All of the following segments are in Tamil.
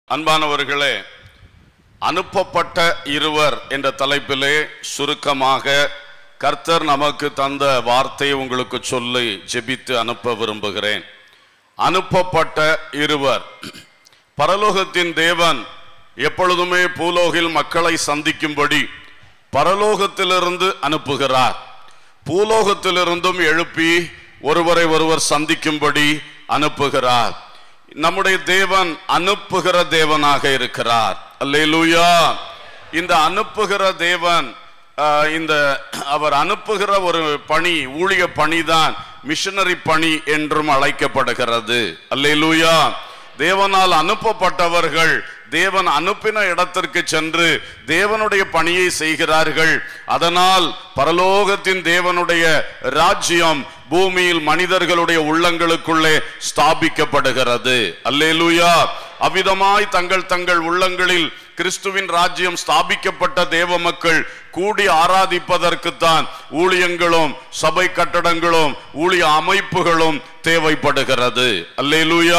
அன்பானவர்களே அனுப்பப்பட்ட இருவர் என்ற தலைப்பிலே சுருக்கமாக கர்த்தர் நமக்கு தந்த வார்த்தையை உங்களுக்கு சொல்லி ஜெபித்து அனுப்ப விரும்புகிறேன் அனுப்பப்பட்ட இருவர் பரலோகத்தின் தேவன் எப்பொழுதுமே பூலோகில் மக்களை சந்திக்கும்படி பரலோகத்திலிருந்து அனுப்புகிறார் பூலோகத்திலிருந்தும் எழுப்பி ஒருவரை ஒருவர் சந்திக்கும்படி அனுப்புகிறார் நம்முடைய தேவன் அனுப்புகிற தேவனாக இருக்கிறார் அல்லேலூயா இந்த அனுப்புகிற தேவன் ஆஹ், இந்த அவர் அனுப்புகிற ஒரு பணி ஊழிய பணிதான் மிஷனரி பணி என்றும் அழைக்கப்படுகிறது அல்லேலூயா தேவனால் அனுப்பப்பட்டவர்கள் தேவன் அனுப்பின இடத்திற்கு சென்று தேவனுடைய பணியை செய்கிறார்கள் அதனால் பரலோகத்தின் தேவனுடைய ராஜ்யம் பூமியில் மனிதர்களுடைய உள்ளங்களுக்குள்ளே ஸ்தாபிக்கப்படுகிறது அல்லேலூயா அவ்விதமாய் தங்கள் தங்கள் உள்ளங்களில் கிறிஸ்துவின் ராஜ்யம் ஸ்தாபிக்கப்பட்ட தேவ மக்கள் கூடி ஆராதிப்பதற்குத்தான் ஊழியங்களும் சபை கட்டடங்களும் ஊழிய அமைப்புகளும் தேவைப்படுகிறது அல்லேலூயா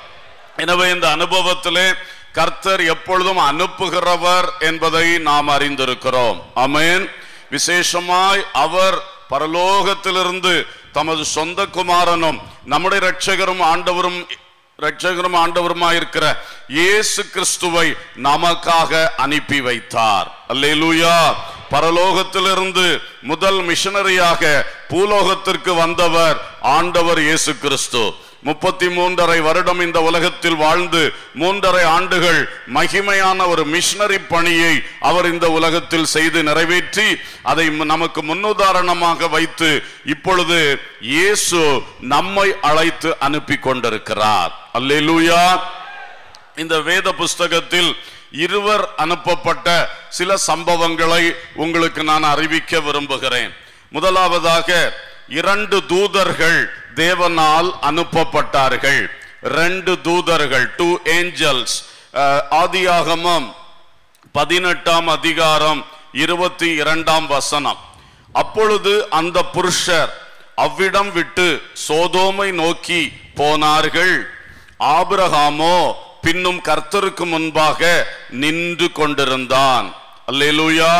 எனவே இந்த அனுபவத்திலே கர்த்தர் எப்பொழுதும் அனுப்புகிறவர் என்பதை நாம் அறிந்திருக்கிறோம் ஆமென் விசேஷமாய் அவர் பரலோகத்திலிருந்து தமது சொந்த குமாரனும் நம்முடைய இரட்சகரும் ஆண்டவரும் இரட்சகரும் ஆண்டவருமாயிருக்கிற இயேசு கிறிஸ்துவை நமக்காக அனுப்பி வைத்தார் அல்லேலூயா பரலோகத்திலிருந்து முதல் மிஷனரியாக பூலோகத்திற்கு வந்தவர் ஆண்டவர் இயேசு கிறிஸ்து முப்பத்தி மூன்றரை வருடம் இந்த உலகத்தில் வாழ்ந்து மூன்றரை ஆண்டுகள் மகிமையான ஒரு மிஷனரி பணியை அவர் இந்த உலகத்தில் செய்து நிறைவேற்றி அதை மு- நமக்கு முன்னுதாரணமாக வைத்து இப்பொழுது இயேசு நம்மை அழைத்து அனுப்பி கொண்டிருக்கிறார் அல்லேலூயா இந்த வேத புஸ்தகத்தில் இருவர் அனுப்பப்பட்ட சில சம்பவங்களை உங்களுக்கு நான் அறிவிக்க விரும்புகிறேன் முதலாவதாக இரண்டு தூதர்கள் தேவனால் அனுப்பப்பட்டார்கள் ரெண்டு தூதர்கள் டூ ஏஞ்சல்ஸ் ஆதியாகமம் பதினெட்டாம் அதிகாரம் இருபத்தி இரண்டாம் வசனம் அப்பொழுது அந்த புருஷர் அவ்விடம் விட்டு சோதோமை நோக்கி போனார்கள் ஆபிரகாமோ பின்னும் கர்த்தருக்கு முன்பாக நின்று கொண்டிருந்தான் அல்லேலூயா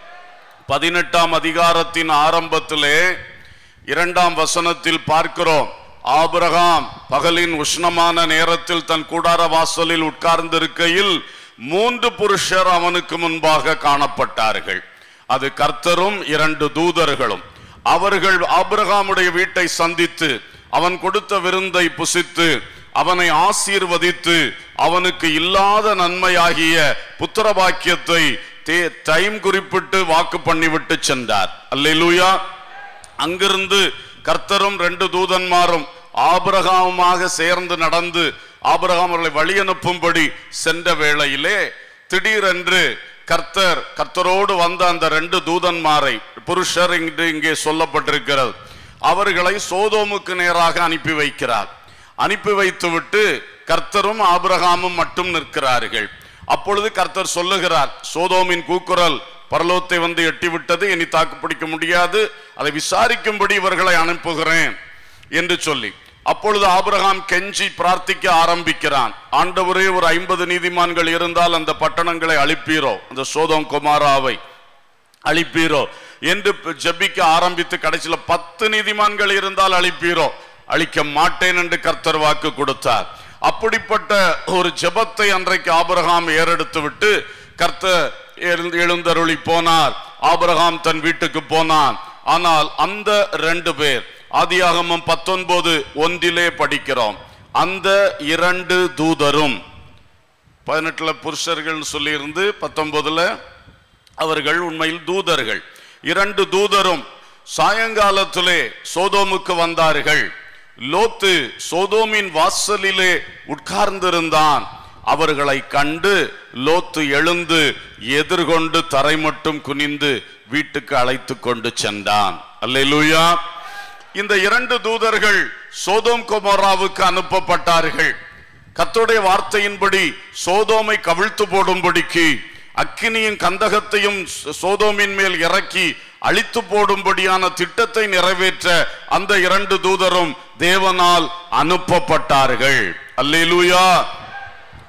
பதினெட்டாம் அதிகாரத்தின் ஆரம்பத்திலே இரண்டாம் வசனத்தில் பார்க்கிறோம் ஆபிரகாம் பகலின் உஷ்ணமான நேரத்தில் தன் கூடார வாசலில் உட்கார்ந்திருக்கையில் மூன்று புருஷர் அவனுக்கு முன்பாக காணப்பட்டார்கள் அது கர்த்தரும் இரண்டு தூதர்களும் அவர்கள் ஆபிரகாமுடைய வீட்டை சந்தித்து அவன் கொடுத்த விருந்தை புசித்து அவனை ஆசீர்வதித்து அவனுக்கு இல்லாத நன்மையாகிய புத்திர பாக்கியத்தை தே- டைம் குறிப்பிட்டு வாக்கு பண்ணிவிட்டு சென்றார் அல்லேலூயா அங்கிருந்து கர்த்தரும் ரெண்டு தூதன்மாரும் ஆபிரகாமுமாக சேர்ந்து நடந்து ஆபிரகாம் அவர்களை வழி அனுப்பும்படி சென்ற வேளையிலே திடீரென்று கர்த்தர் கர்த்தரோடு வந்த அந்த ரெண்டு தூதன்மாரை புருஷர் இங்கு இங்கே சொல்லப்பட்டிருக்கிறது அவர்களை சோதோமுக்கு நேராக அனுப்பி வைக்கிறார் அனுப்பி வைத்துவிட்டு கர்த்தரும் ஆபிரகாமும் மட்டும் நிற்கிறார்கள் அப்பொழுது கர்த்தர் சொல்லுகிறார் சோதோமின் கூக்குரல் பரலோகத்தை வந்து எட்டிவிட்டது இனி தாக்கு பிடிக்க முடியாது அதை விசாரிக்கும்படி இவர்களை அனுப்புகிறேன் என்று சொல்லி அப்பொழுது ஆபிரகாம் கெஞ்சி பிரார்த்திக்க ஆரம்பிக்கிறான் ஆண்டவரே ஒரு ஐம்பது நீதிமான்கள் இருந்தால் அந்த பட்டணங்களை அழிப்பீரோ அந்த சோதோம் குமாராவை அழிப்பீரோ என்று ப- ஜெபிக்க ஆரம்பித்து கடைசியில பத்து நீதிமான்கள் இருந்தால் அழிப்பீரோ அழிக்க மாட்டேன் என்று கர்த்தர் வாக்கு கொடுத்தார் அப்படிப்பட்ட ஒரு ஜெபத்தை அன்றைக்கு ஆபிரகாம் ஏறெடுத்து விட்டு கர்த்தர் எழுந்து- எழுந்தருளி போனார் ஆபிரகாம் தன் வீட்டுக்கு போனான் ஆனால் அந்த ரெண்டு பேர் ஆதியாகமம் பத்தொன்பது ஒன்றிலே படிக்கிறோம் அந்த இரண்டு தூதரும் பதினெட்டுல புருஷர்கள் சொல்லியிருந்து பத்தொன்பதுல அவர்கள் உண்மையில் தூதர்கள் இரண்டு தூதரும் சாயங்காலத்திலே சோதோமுக்கு வந்தார்கள் லோத்து சோதோமின் வாசலிலே உட்கார்ந்திருந்தான் அவர்களை கண்டு லோத்து எழுந்து எதிர்கொண்டு தரை மட்டும் குனிந்து வீட்டுக்கு அழைத்து கொண்டு சென்றான் அல்லேலூயா இந்த இரண்டு தூதர்கள் சோதோம் கொமோராவுக்கு அனுப்பப்பட்டார்கள் கர்த்தருடைய வார்த்தையின்படி சோதோமை கவிழ்த்து போடும்படிக்கு அக்கினியும் கந்தகத்தையும் சோ- சோதோமின் மேல் இறக்கி அழித்து போடும்படியான திட்டத்தை நிறைவேற்ற அந்த இரண்டு தூதரும் தேவனால் அனுப்பப்பட்டார்கள் அல்லேலூயா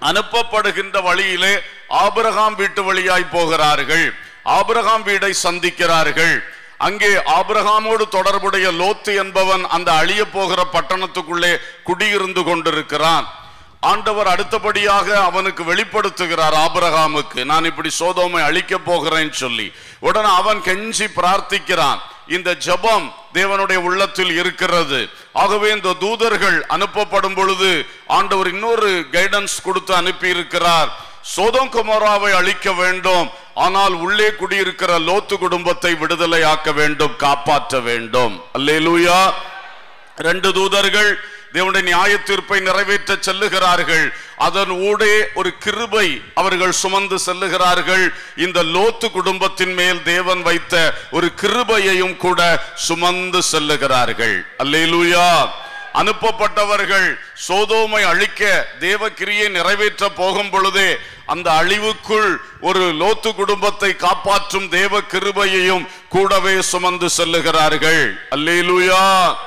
அனுப்பப்படுகின்ற வழியிலே ஆபிரகாம் வீட்டு வழியாய் போகிறார்கள் ஆபிரகாம் வீடை சந்திக்கிறார்கள் அங்கே ஆபிரகாமோடு தொடர்புடைய லோத்து என்பவன் அந்த அழிய போகிற பட்டணத்துக்குள்ளே குடியிருந்து கொண்டிருக்கிறான் ஆண்டவர் அடுத்தபடியாக அவனுக்கு வெளிப்படுத்துகிறார் ஆபிரகாமுக்கு நான் இப்படி சோதோமை அழிக்க போகிறேன் சொல்லி உடனே அவன் கெஞ்சி பிரார்த்திக்கிறான் இந்த ஜெபம் தேவனுடைய உள்ளத்தில் இருக்கிறது ஆகவே இந்த தூதர்கள் அனுப்பப்படும் பொழுது ஆண்டவர் இன்னொரு கைடன்ஸ் கொடுத்து அனுப்பி இருக்கிறார் சோதம் குமாராவை அழிக்க வேண்டும் ஆனால் உள்ளே குடியிருக்கிற லோத்து குடும்பத்தை விடுதலையாக்க வேண்டும் காப்பாற்ற வேண்டும் அல்லேலூயா ரெண்டு தூதர்கள் தேவனுடைய நியாய தீர்ப்பை நிறைவேற்ற செல்லுகிறார்கள் அதன் ஊடே ஒரு கிருபை அவர்கள் சுமந்து செல்லுகிறார்கள் இந்த லோத்து குடும்பத்தின் மேல் தேவன் வைத்த ஒரு கிருபையையும் கூட சுமந்து செல்லுகிறார்கள் அல்லேலூயா அனுப்பப்பட்டவர்கள் சோதோமை அழிக்க தேவ கிரியை நிறைவேற்ற போகும் பொழுதே அந்த அழிவுக்குள் ஒரு லோத்து குடும்பத்தை காப்பாற்றும் தேவ கிருபையையும் கூடவே சுமந்து செல்லுகிறார்கள் அல்லேலூயா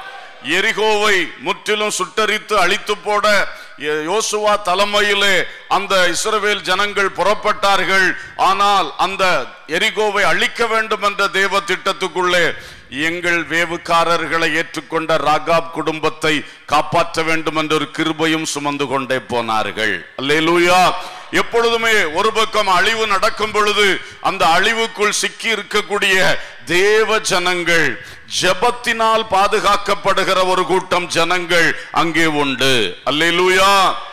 எரிகோவை முற்றிலும் சுட்டரித்து அழித்து போட யோ- யோசுவா தலைமையிலே அந்த இஸ்ரவேல் ஜனங்கள் புறப்பட்டார்கள் ஆனால் அந்த எரிகோவை அழிக்க வேண்டும் என்ற தேவ திட்டத்துக்குள்ளே எங்கள் வேவுக்காரர்களை ஏற்றுக்கொண்ட ராகாப் குடும்பத்தை காப்பாற்ற வேண்டும் என்ற ஒரு கிருபையும் சுமந்து கொண்டே போனார்கள் அல்லேலூயா எப்பொழுதுமே ஒரு பக்கம் அழிவு நடக்கும் பொழுது அந்த அழிவுக்குள் சிக்கி இருக்கக்கூடிய தேவ ஜனங்கள் ஜெபத்தினால் பாதுகாக்கப்படுகிற ஒரு கூட்டம் ஜனங்கள் அங்கே உண்டு அல்லேலூயா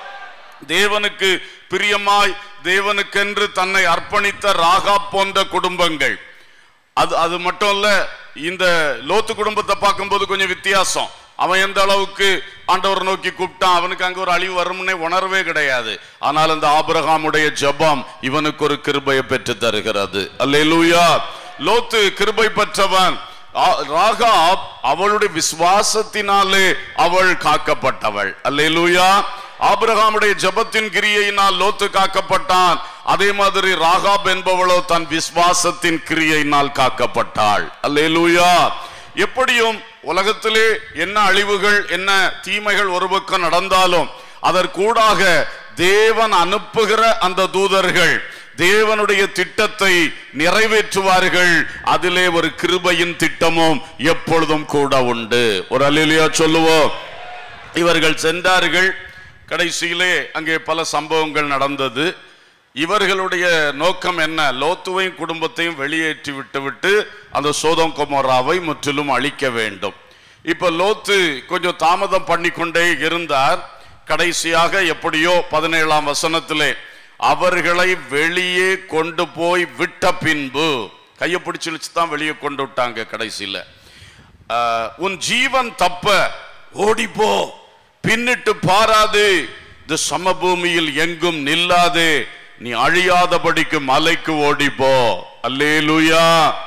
தேவனுக்கு பிரியமாய் தேவனுக்கென்று தன்னை அர்ப்பணித்த ராகா போன்ற குடும்பங்கள் அது அது மட்டும் இல்ல இந்த லோத்து குடும்பத்தை பார்க்கும்போது கொஞ்சம் வித்தியாசம் அவன் எந்த அளவுக்கு ஆண்டவர் நோக்கி கூப்பிட்டான் அவனுக்கு அங்க ஒரு அழிவு வரும்னே உணர்வே கிடையாது ஆனால் அந்த ஆபிரகாமுடைய ஜெபம் இவனுக்கு ஒரு கிருபையை பெற்று தருகிறது அல்லேலூயா லோத்து கிருபை பெற்றவன் ஆ- ராகாப் அவளுடைய விசுவாசத்தினாலே அவள் காக்கப்பட்டவள் அல்லேலூயா ஆபிரகாமுடைய ஜெபத்தின் கிரியையினால் லோத்து காக்கப்பட்டான் அதே மாதிரி ராகாப் என்பவளோ தன் விசுவாசத்தின் கிரியையினால் காக்கப்பட்டாள் அல்லேலூயா எப்படியும் உலகத்திலே என்ன அழிவுகள் என்ன தீமைகள் ஒரு பக்கம் நடந்தாலும் அதற்கூடாக தேவன் அனுப்புகிற அந்த தூதர்கள் தேவனுடைய திட்டத்தை நிறைவேற்றுவார்கள் அதிலே ஒரு கிருபையின் திட்டமும் எப்பொழுதும் கூட உண்டு ஒரு அல்லேலூயா சொல்லுவோம் இவர்கள் சென்றார்கள் கடைசியிலே அங்கே பல சம்பவங்கள் நடந்தது இவர்களுடைய நோக்கம் என்ன லோத்துவையும் குடும்பத்தையும் வெளியேற்றி விட்டுவிட்டு அந்த சோதம் கொமோராவை முற்றிலும் அழிக்க வேண்டும் இப்ப லோத்து கொஞ்சம் தாமதம் பண்ணிக்கொண்டே இருந்தார் கடைசியாக எப்படியோ பதினேழாம் வசனத்திலே அவர்களை வெளியே கொண்டு போய் விட்ட பின்பு கையை பிடிச்சு இழுச்சு தான் வெளியே கொண்டு விட்டாங்க கடைசியில ஆஹ், உன் ஜீவன் தப்ப ஓடிப்போ பின்னிட்டு பாராது இந்த சமபூமியில் எங்கும் நில்லாது நீ அழியாதபடிக்கு மலைக்கு ஓடிப்போ அல்லேலூயா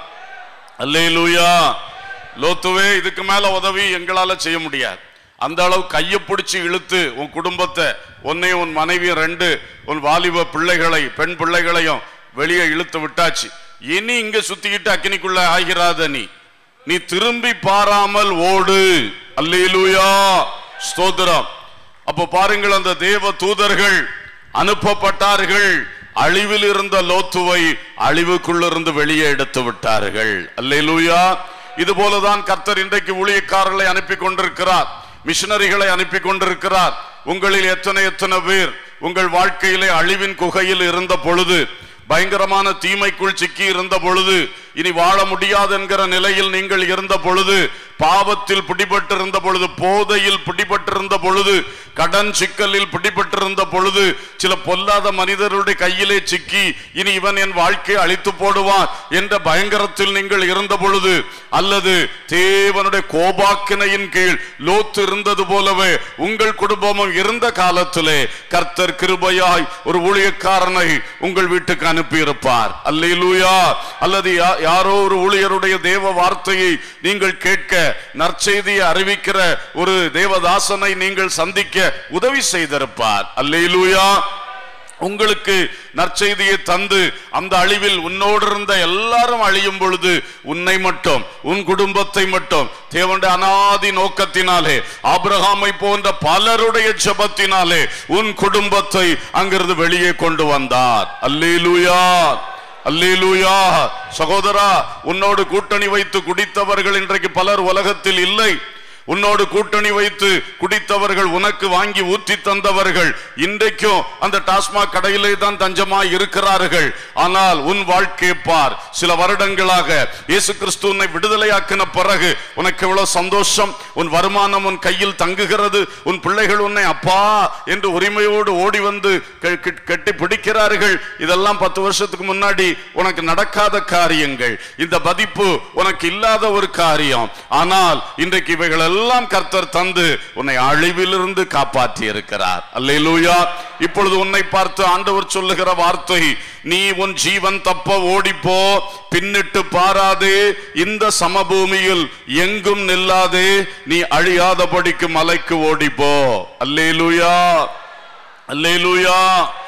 அல்லேலூயா லோத்துவே இதுக்கு மேல உதவி எங்களால செய்ய முடியாது அந்த அளவு கையை பிடிச்சு இழுத்து உன் குடும்பத்தை உன்னையும் உன் மனைவி ரெண்டு உன் வாலிப பிள்ளைகளை பெண் பிள்ளைகளையும் வெளியே இழுத்து விட்டாச்சு இனி இங்க சுத்திக்கிட்டு அக்கினிக்குள்ள ஆகிறாத நீ நீ திரும்பி பாராமல் ஓடு அல்லேலூயா ஸ்தோத்திரம் அப்போ பாருங்கள் அந்த தேவ தூதர்கள் அனுப்பப்பட்டார்கள் அழிவில் இருந்த லோத்துவை அழிவுக்குள்ளிருந்து வெளியே எடுத்து விட்டார்கள் அல்லேலூயா இது போலதான் கர்த்தர் இன்றைக்கு ஊழியக்காரர்களை அனுப்பி கொண்டிருக்கிறார் மிஷனரிகளை அனுப்பி கொண்டிருக்கிறார் உங்களில் எத்தனை எத்தனை பேர் உங்கள் வாழ்க்கையிலே அழிவின் குகையில் இருந்த பொழுது பயங்கரமான தீமைக்குள் சிக்கி இருந்த பொழுது இனி வாழ முடியாது என்கிற நிலையில் நீங்கள் இருந்த பொழுது பாவத்தில் பிடிபட்டிருந்த பொழுது போதையில் பிடிபட்டிருந்த பொழுது கடன் சிக்கலில் பிடிபட்டிருந்த பொழுது சில பொல்லாத மனிதருடைய கையிலே சிக்கி இனி இவன் என் வாழ்க்கையை அழித்து போடுவான் என்ற பயங்கரத்தில் நீங்கள் இருந்த பொழுது அல்லது தேவனுடைய கோபாக்கினையின் கீழ் லோத்து இருந்தது போலவே உங்கள் குடும்பமும் இருந்த காலத்திலே கர்த்தர் கிருபையாய் ஒரு ஊழியக்காரனை உங்கள் வீட்டுக்கு அனுப்பி இருப்பார் அல்லேலூயா அல்லது யா- யாரோ ஒரு ஊழியருடைய தேவ வார்த்தையை நீங்கள் கேட்க நற்செய்தியை அறிவிக்கிற ஒரு தேவதாசனை நீங்கள் சந்திக்க உதவி செய்திருப்பார் அல்லேலூயா உங்களுக்கு நற்செய்தியை தந்து அந்த அழிவில் உன்னோடு இருந்த எல்லாரும் அழியும் பொழுது உன்னை மட்டும் உன் குடும்பத்தை மட்டும் தேவனுடைய அனாதி நோக்கத்தினாலே ஆபிரகாமை போன்ற பலருடைய ஜெபத்தினாலே உன் குடும்பத்தை அங்கிருந்து வெளியே கொண்டு வந்தார் அல்லேலூயா அல்லேலூயா சகோதரா உன்னோடு கூட்டணி வைத்து குடித்தவர்கள் இன்றைக்கு பலர் உலகத்தில் இல்லை உன்னோடு கூட்டணி வைத்து குடித்தவர்கள் உனக்கு வாங்கி ஊற்றி தந்தவர்கள் இன்றைக்கும் அந்த டாஸ்மாக் கடையிலே தான் தஞ்சமாய் இருக்கிறார்கள் ஆனால் உன் வாழ்க்கை பார் சில வருடங்களாக இயேசு கிறிஸ்து உன்னை விடுதலையாக்கின பிறகு உனக்கு எவ்வளவு சந்தோஷம் உன் வருமானம் உன் கையில் தங்குகிறது உன் பிள்ளைகள் உன்னை அப்பா என்று உரிமையோடு ஓடி வந்து கெ- கெ- கெட்டி பிடிக்கிறார்கள் இதெல்லாம் பத்து வருஷத்துக்கு முன்னாடி உனக்கு நடக்காத காரியங்கள் இந்த மதிப்பு உனக்கு இல்லாத ஒரு காரியம் ஆனால் இன்றைக்கு இவைகள் எல்லாம் கர்த்தர் தந்து உன்னை அழிவிலிருந்து காப்பாற்றி இருக்கிறார் அல்லேலூயா இப்பொழுது உன்னை பார்த்து ஆண்டவர் சொல்லுகிற வார்த்தை நீ உன் ஜீவன் தப்ப ஓடிப்போ பின்னிட்டு பாராதே இந்த சமபூமியில் எங்கும் நில்லாதே நீ அழியாதபடிக்கு மலைக்கு ஓடிப்போ அல்லேலூயா அல்லேலூயா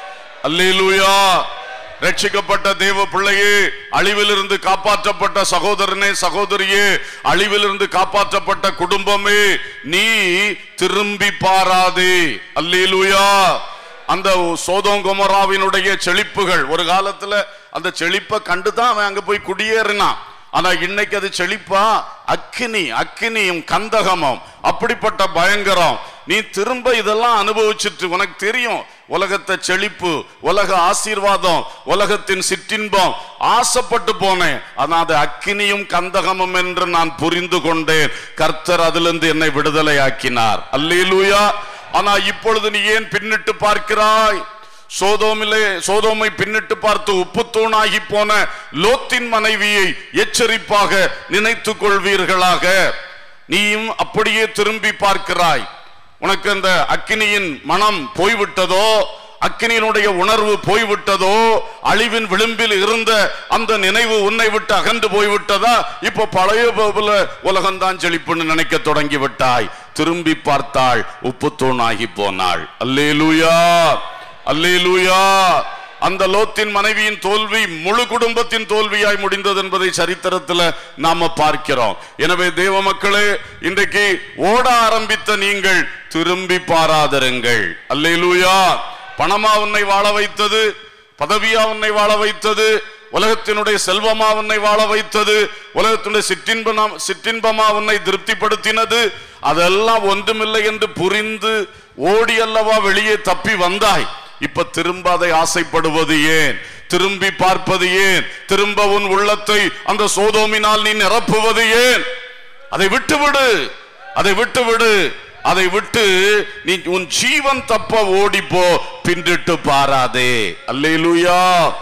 அல்லேலூயா ரட்சிக்கப்பட்ட தேவ பிள்ளையே அழிவிலிருந்து காப்பாற்றப்பட்ட சகோதரனே சகோதரியே அழிவிலிருந்து காப்பாற்றப்பட்ட குடும்பமே நீ திரும்பி பாராதே அல்லேலூயா அந்த சோதோம் கொமராவினுடைய செழிப்புகள் ஒரு காலத்துல அந்த செழிப்பை கண்டுதான் அவன் அங்க போய் குடியேறினான் ஆனா இன்னைக்கு அது செழிப்பா அக்கினி அக்கினியும் கந்தகமும் அப்படிப்பட்ட பயங்கரம் நீ திரும்ப இதெல்லாம் அனுபவிச்சுட்டு உனக்கு தெரியும் உலகத்தை செழிப்பு உலக ஆசீர்வாதம் உலகத்தின் சிற்றின்பம் ஆசைப்பட்டு போனேன் ஆனா அது அக்கினியும் கந்தகமும் என்று நான் புரிந்து கொண்டேன் கர்த்தர் அதிலிருந்து என்னை விடுதலையாக்கினார் அல்லேலூயா ஆனா இப்பொழுது நீ ஏன் பின்னிட்டு பார்க்கிறாய் சோதோமிலே சோதோமை பின்னிட்டு பார்த்து உப்பு தூணாகி போன லோத்தின் மனைவியை எச்சரிப்பாக நினைத்துக் கொள்வீர்களாக நீயும் அப்படியே திரும்பி பார்க்கிறாய் உனக்கு அந்த அக்கினியின் மனம் போய்விட்டதோ அக்கினியினுடைய உணர்வு போய்விட்டதோ அழிவின் விளிம்பில் இருந்த அந்த நினைவு உன்னை விட்டு அகன்று போய்விட்டதா இப்ப பழைய போல உலகம்தான் செழிப்புன்னு நினைக்க தொடங்கி விட்டாய் திரும்பி பார்த்தாள் உப்பு தூணாகி போனாள் அல்லேலூயா அல்லேலூயா அந்த லோத்தின் மனைவியின் தோல்வி முழு குடும்பத்தின் தோல்வியாய் முடிந்தது என்பதை சரித்திரத்தில் நாம பார்க்கிறோம் எனவே தேவ மக்களே இன்றைக்கு ஓட ஆரம்பித்த நீங்கள் திரும்பி பாராதிருங்கள் அல்லேலூயா பணமா உன்னை வாழ வைத்தது பதவியா உன்னை வாழ வைத்தது உலகத்தினுடைய செல்வமா உன்னை வாழ வைத்தது உலகத்தினுடைய சிற்றின்பமா சிற்றின்பமா உன்னை திருப்திப்படுத்தினது அதெல்லாம் ஒன்றுமில்லை என்று புரிந்து ஓடி அல்லவா வெளியே தப்பி வந்தாய் இப்ப திரும்ப அதை ஆசைப்படுவது ஏன் திரும்பி பார்ப்பது ஏன் திரும்ப உன் உள்ளத்தை அந்த சோதோமினால் நீ நிரப்புவது ஏன் அதை விட்டுவிடு அதை விட்டுவிடு அதை விட்டு நீ உன் ஜீவன் தப்ப ஓடிப்போ பின்னிட்டு பாராதே அல்லேலூயா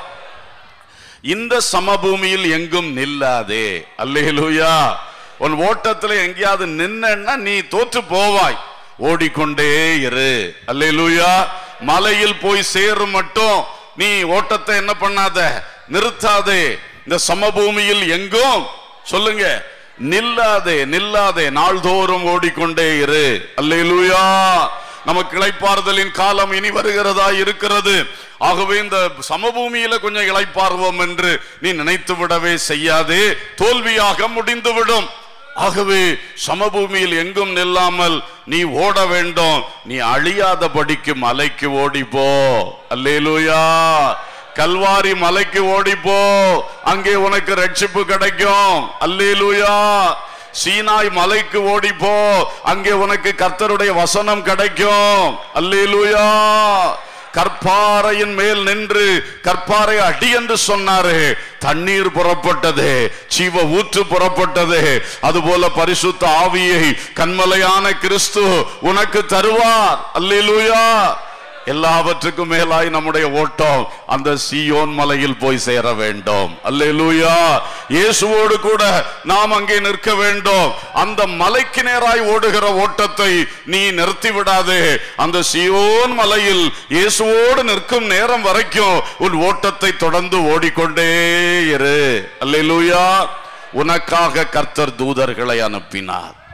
இந்த சமபூமியில் எங்கும் நில்லாதே அல்லேலூயா உன் ஓட்டத்துல எங்கேயாவது நின்னா நீ தோற்று போவாய் ஓடிக்கொண்டே இரு அல்லேலூயா மலையில் போய் சேரும் மட்டும் நீ ஓட்டத்தை என்ன பண்ணாத நிறுத்தாதே இந்த சமபூமியில் எங்கும் சொல்லுங்க நில்லாதே நில்லாதே நாள்தோறும் ஓடிக்கொண்டே இரு அல்லேலூயா நமக்கு இளைப்பாறுதலின் காலம் இனி வருகிறதா இருக்கிறது ஆகவே இந்த சமபூமியில கொஞ்சம் இளைப்பாறுவோம் என்று நீ நினைத்து விடவே செய்யாதே தோல்வியாக முடிந்துவிடும் ஆகவே சமபூமியில் எங்கும் நில்லாமல் நீ ஓட வேண்டும் நீ அழியாதபடிக்கு மலைக்கு ஓடி போ அல்லேலூயா கல்வாரி மலைக்கு ஓடி போ அங்கே உனக்கு ரட்சிப்பு கிடைக்கும் அல்லேலூயா சீனாய் மலைக்கு ஓடி போ அங்கே உனக்கு கர்த்தருடைய வசனம் கிடைக்கும் அல்லேலூயா கற்பாறையின் மேல் நின்று கற்பாறை அடி என்று சொன்னாரு தண்ணீர் புறப்பட்டது ஜீவ ஊற்று புறப்பட்டது அதுபோல பரிசுத்த ஆவியை கண்மலையான கிறிஸ்து உனக்கு தருவார் அல்லேலூயா எல்லாவற்றுக்கும் மேலாய் நம்முடைய ஓட்டம் அந்த சீயோன் மலையில் போய் சேர வேண்டும் அல்லேலூயா இயேசுவோடு கூட நாம் அங்கே நிற்க வேண்டும் அந்த மலைக்கு நேராய் ஓடுகிற ஓட்டத்தை நீ நிறுத்தி விடாதே அந்த சீயோன் மலையில் இயேசுவோடு நிற்கும் நேரம் வரைக்கும் உன் ஓட்டத்தை தொடர்ந்து ஓடிக்கொண்டே இரு அல்லேலூயா உனக்காக கர்த்தர் தூதர்களை அனுப்பினார்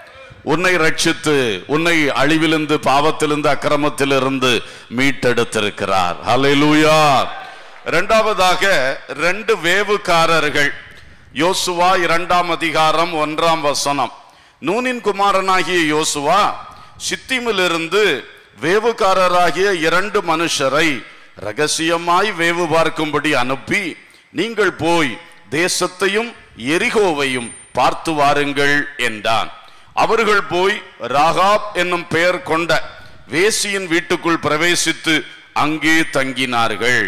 உன்னை ரட்சித்து உன்னை அழிவிலிருந்து பாவத்திலிருந்து அக்கிரமத்திலிருந்து மீட்டெடுத்திருக்கிறார் ஹalleluya இரண்டாவதாக ரெண்டு வேவுக்காரர்கள் யோசுவா இரண்டாம் அதிகாரம் ஒன்றாம் வசனம் நூனின் குமாரனாகிய யோசுவா சித்திமிலிருந்து வேவுக்காரராகிய இரண்டு மனுஷரை ரகசியமாய் வேவு பார்க்கும்படி அனுப்பி நீங்கள் போய் தேசத்தையும் எரிகோவையும் பார்த்து வாருங்கள் என்றான் அவர்கள் போய் ராகாப் என்னும் பெயர் கொண்ட வேசியின் வீட்டுக்குள் பிரவேசித்து அங்கே தங்கினார்கள்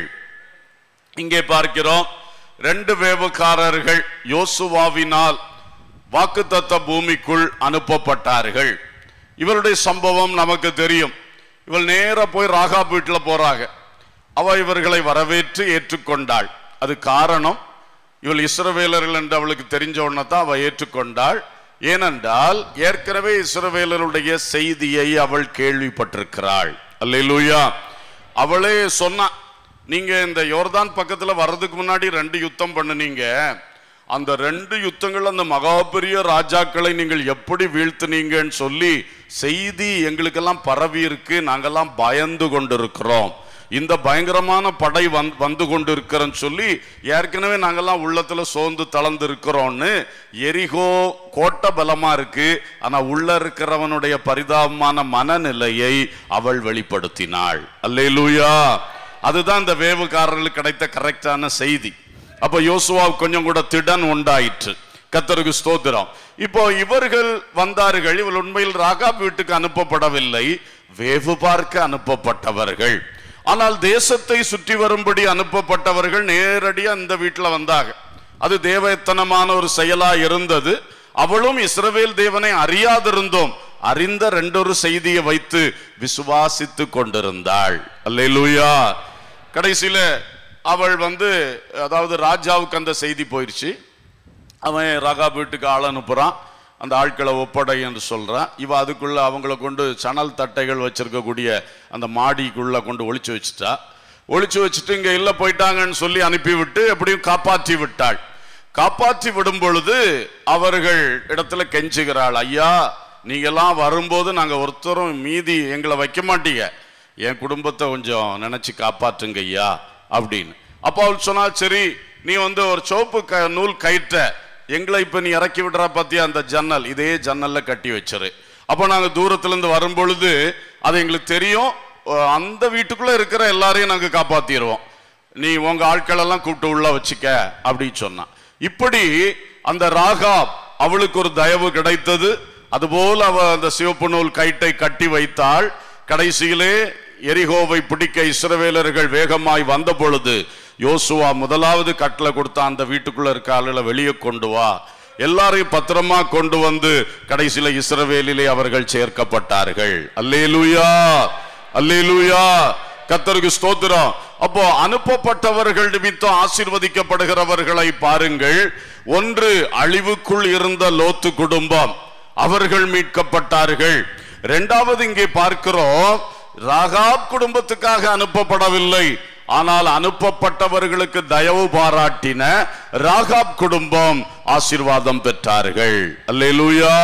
இங்கே பார்க்கிறோம் ரெண்டு வேவுக்காரர்கள் யோசுவாவினால் வாக்குத்தத்த பூமிக்குள் அனுப்பப்பட்டார்கள் இவருடைய சம்பவம் நமக்கு தெரியும் இவள் நேரா போய் ராகாப் வீட்டுல போறாங்க அவ இவர்களை வரவேற்று ஏற்றுக்கொண்டாள் அது காரணம் இவள் இஸ்ரவேலர்கள் என்று அவளுக்கு தெரிஞ்ச உடனே தான் அவள் ஏற்றுக்கொண்டாள் ஏனென்றால் ஏற்கனவே இஸ்ரவேலருடைய செய்தியை அவள் கேள்விப்பட்டிருக்கிறாள் அல்லேலூயா அவளே சொன்னா நீங்க இந்த யோர்தான் பக்கத்துல வர்றதுக்கு முன்னாடி ரெண்டு யுத்தம் பண்ணுனீங்க அந்த ரெண்டு யுத்தங்கள் அந்த மகா பெரிய ராஜாக்களை நீங்கள் எப்படி வீழ்த்துனீங்கன்னு சொல்லி செய்தி எங்களுக்கெல்லாம் பரவி இருக்கு நாங்கெல்லாம் பயந்து கொண்டிருக்கிறோம் இந்த பயங்கரமான படை வந் வந்து கொண்டு இருக்கிறன்னு சொல்லி ஏற்கனவே நாங்கெல்லாம் உள்ளத்துல சோர்ந்து தளர்ந்து இருக்கிறோம்னு எரிகோ கோட்டை பலமா இருக்கு ஆனா உள்ள இருக்கிறவனுடைய பரிதாபமான மனநிலையை அவள் வெளிப்படுத்தினாள் அல்லேலூயா அதுதான் இந்த வேவுக்காரர்களுக்கு கிடைத்த கரெக்டான செய்தி அப்ப யோசுவா கொஞ்சம் கூட திடன் உண்டாயிற்று கத்தருக்கு ஸ்தோத்திரம் இப்போ இவர்கள் வந்தார்கள் இவள் உண்மையில் ராகாப் வீட்டுக்கு அனுப்பப்படவில்லை வேவு பார்க்க அனுப்பப்பட்டவர்கள் ஆனால் தேசத்தை சுற்றி வரும்படி அனுப்பப்பட்டவர்கள் நேரடியா இந்த வீட்டுல வந்தாங்க அது தேவத்தனமான ஒரு செயலா இருந்தது அவளும் இஸ்ரவேல் தேவனை அறியாதிருந்தோம் அறிந்த ரெண்டொரு செய்தியை வைத்து விசுவாசித்து கொண்டிருந்தாள் அல்லேலூயா கடைசியில அவள் வந்து அதாவது ராஜாவுக்கு அந்த செய்தி போயிடுச்சு அவன் ராகா வீட்டுக்கு ஆள் அனுப்புறான் அந்த ஆட்களை ஒப்படை என்று சொல்றான் இவ அதுக்குள்ள அவங்கள கொண்டு சணல் தட்டைகள் வச்சிருக்கக்கூடிய அந்த மாடிக்குள்ள கொண்டு ஒளிச்சு வச்சுட்டா ஒளிச்சு வச்சுட்டு இங்க இல்ல போயிட்டாங்கன்னு சொல்லி அனுப்பிவிட்டு எப்படியும் காப்பாற்றி விட்டாள் காப்பாற்றி விடும் பொழுது அவர்கள் இடத்துல கெஞ்சுகிறாள் ஐயா நீங்கெல்லாம் வரும்போது நாங்க ஒருத்தரும் மீதி எங்களை வைக்க மாட்டீங்க என் குடும்பத்தை கொஞ்சம் நினைச்சு காப்பாற்றுங்க ஐயா அப்படின்னு அப்போ அவள் சொன்னா சரி நீ வந்து ஒரு சோப்பு க நூல் கயிற்ற எங்களை இப்ப நீ இறக்கி விடுற பத்தியா அந்த ஜன்னல் இதே ஜன்னல்ல கட்டி வச்சிரு அப்போ நாங்க தூரத்துல இருந்து வரும் பொழுது அது எங்களுக்கு தெரியும் அஹ் அந்த வீட்டுக்குள்ள இருக்கிற எல்லாரையும் நாங்க காப்பாத்திடுவோம் நீ உங்க ஆட்கள் எல்லாம் கூப்பிட்டு உள்ள வச்சுக்க அப்படின்னு சொன்னான் இப்படி அந்த ராகாப் அவளுக்கு ஒரு தயவு கிடைத்தது அதுபோல் அவ அந்த சிவப்பு நூல் கயிற்றை கட்டி வைத்தாள் கடைசியிலே எரிகோவை பிடிக்க இஸ்ரவேலர்கள் வேகமாய் வந்த பொழுது யோசுவா முதலாவது கட்டளை கொடுத்த அந்த வீட்டுக்குள்ள இருக்க ஆளுகளை வெளியே கொண்டு வா எல்லாரையும் பத்திரமா கொண்டு வந்து கடைசியில இஸ்ரவேலிலே அவர்கள் சேர்க்கப்பட்டார்கள் அல்லேலூயா அல்லேலூயா கத்தருக்கு ஸ்தோத்திரம் அப்போ அனுப்பப்பட்டவர்கள் நிமித்தம் ஆசீர்வதிக்கப்படுகிறவர்களை பாருங்கள் ஒன்று அழிவுக்குள் இருந்த லோத்து குடும்பம் அவர்கள் மீட்கப்பட்டார்கள் இரண்டாவது இங்கே பார்க்கிறோம் ராகாப் குடும்பத்துக்காக அனுப்பப்படவில்லை ஆனால் அனுப்பப்பட்டவர்களுக்கு தயவு பாராட்டின ராகாப் குடும்பம் ஆசீர்வாதம் பெற்றார்கள் அல்லேலூயா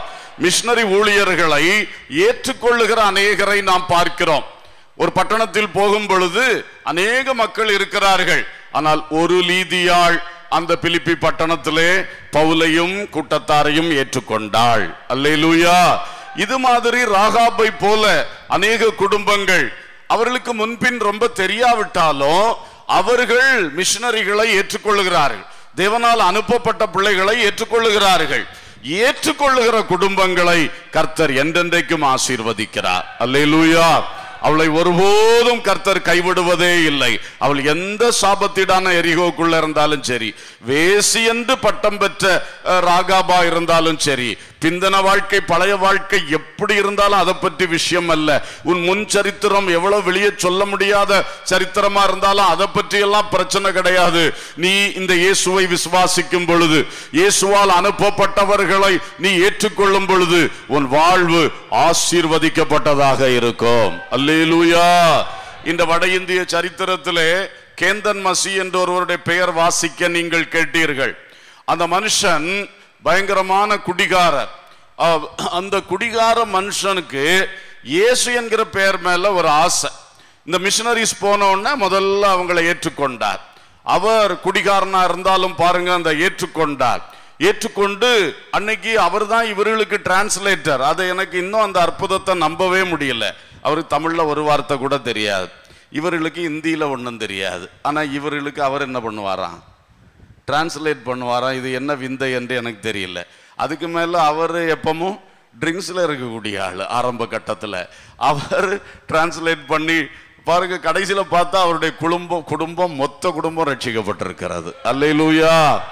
மிஷனரி ஊழியர்களை ஏற்றுக்கொள்ளுகிற அநேகரை நாம் பார்க்கிறோம் ஒரு பட்டணத்தில் போகும் பொழுது அநேக மக்கள் இருக்கிறார்கள் ஆனால் ஒரு லீதியாள் அந்த பிலிப்பி பட்டணத்திலே பவுலையும் கூட்டத்தாரையும் ஏற்றுக்கொண்டாள் அல்லேலூயா இது மாதிரி ராகாபை போல அநேக குடும்பங்கள் அவர்களுக்கு முன்பின் ரொம்ப தெரியாவிட்டாலும் அவர்கள் மிஷனரிகளை ஏற்றுக்கொள்ளுகிறார்கள் தேவனால் அனுப்பப்பட்ட பிள்ளைகளை ஏற்றுக்கொள்ளுகிறார்கள் ஏற்றுக்கொள்ளுகிற குடும்பங்களை கர்த்தர் என்றென்றைக்கும் ஆசீர்வதிக்கிறார் அல்லேலூயா அவளை ஒருபோதும் கர்த்தர் கைவிடுவதே இல்லை அவள் எந்த சாபத்திடான எரிகோக்குள்ள இருந்தாலும் சரி வேசி என்று பட்டம் பெற்ற அஹ், ராகாபா இருந்தாலும் சரி பிந்தன வாழ்க்கை பழைய வாழ்க்கை எப்படி இருந்தாலும் அதை பற்றி விஷயம் அல்ல உன் முன் சரித்திரம் எவ்வளவு வெளியே சொல்ல முடியாத சரித்திரமா இருந்தாலும் அதை பற்றி எல்லாம் பிரச்சனை கிடையாது நீ இந்த இயேசுவை விசுவாசிக்கும் பொழுது இயேசுவால் அனுப்பப்பட்டவர்களை நீ ஏற்றுக்கொள்ளும் பொழுது உன் வாழ்வு ஆசீர்வதிக்கப்பட்டதாக இருக்கும் அல்லேலூயா இந்த வட இந்திய சரித்திரத்திலே கேந்தன் மசி என்ற ஒருவருடைய பெயர் வாசிக்க நீங்கள் கேட்டீர்கள் அந்த மனுஷன் பயங்கரமான குடிகாரர் அஹ், அந்த குடிகார மனுஷனுக்கு இயேசு என்கிற பெயர் மேல ஒரு ஆசை இந்த மிஷனரிஸ் போன உடனே முதல்ல அவங்களை ஏற்றுக்கொண்டார் அவர் குடிகாரனா இருந்தாலும் பாருங்க அந்த ஏற்றுக்கொண்டார் ஏற்றுக்கொண்டு அன்னைக்கு அவர் தான் இவர்களுக்கு டிரான்ஸ்லேட்டர் அதை எனக்கு இன்னும் அந்த அற்புதத்தை நம்பவே முடியல அவருக்கு தமிழ்ல ஒரு வார்த்தை கூட தெரியாது இவர்களுக்கு இந்தியில ஒன்றும் தெரியாது ஆனா இவர்களுக்கு அவர் என்ன பண்ணுவாராம் டிரான்ஸ்லேட் பண்ணுவாராம் இது என்ன விந்தை என்று எனக்கு தெரியல அதுக்கு மேல அவர் எப்பவும் ட்ரிங்க்ஸில் இருக்கக்கூடிய ஆள் ஆரம்ப கட்டத்தில் அவர் டிரான்ஸ்லேட் பண்ணி பாருங்க கடைசியில பார்த்தா அவருடைய குடும்பம் குடும்பம் மொத்த குடும்பம் ரட்சிக்கப்பட்டிருக்கிறது அல்லையிலூயா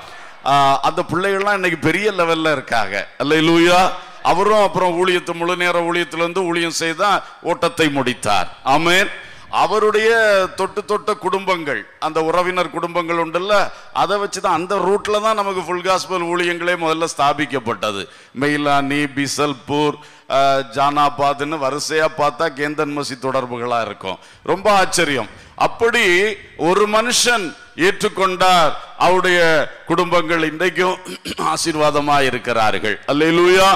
அந்த பிள்ளைகள்லாம் இன்னைக்கு பெரிய லெவல்ல இருக்காங்க அல்லையிலூயா அவரும் அப்புறம் ஊழியத்தை முழு நேர ஊழியத்திலிருந்து ஊழியம் செய்தா ஓட்டத்தை முடித்தார் ஆமென் அவருடைய தொட்டு தொட்ட குடும்பங்கள் அந்த உறவினர் குடும்பங்கள் உண்டுல்ல அதை வச்சு தான் அந்த ரூட்ல தான் நமக்கு ஃபுல் காஸ்பல் ஊழியங்களே முதல்ல ஸ்தாபிக்கப்பட்டது மெயிலானி பிசல்பூர் அஹ், ஜானாபாத்னு வரிசையா பார்த்தா கேந்தன் மசி தொடர்புகளா இருக்கும் ரொம்ப ஆச்சரியம் அப்படி ஒரு மனுஷன் ஏற்றுக்கொண்டார் அவருடைய குடும்பங்கள் இன்றைக்கும் ஆசீர்வாதமா இருக்கிறார்கள் அல்லேலூயா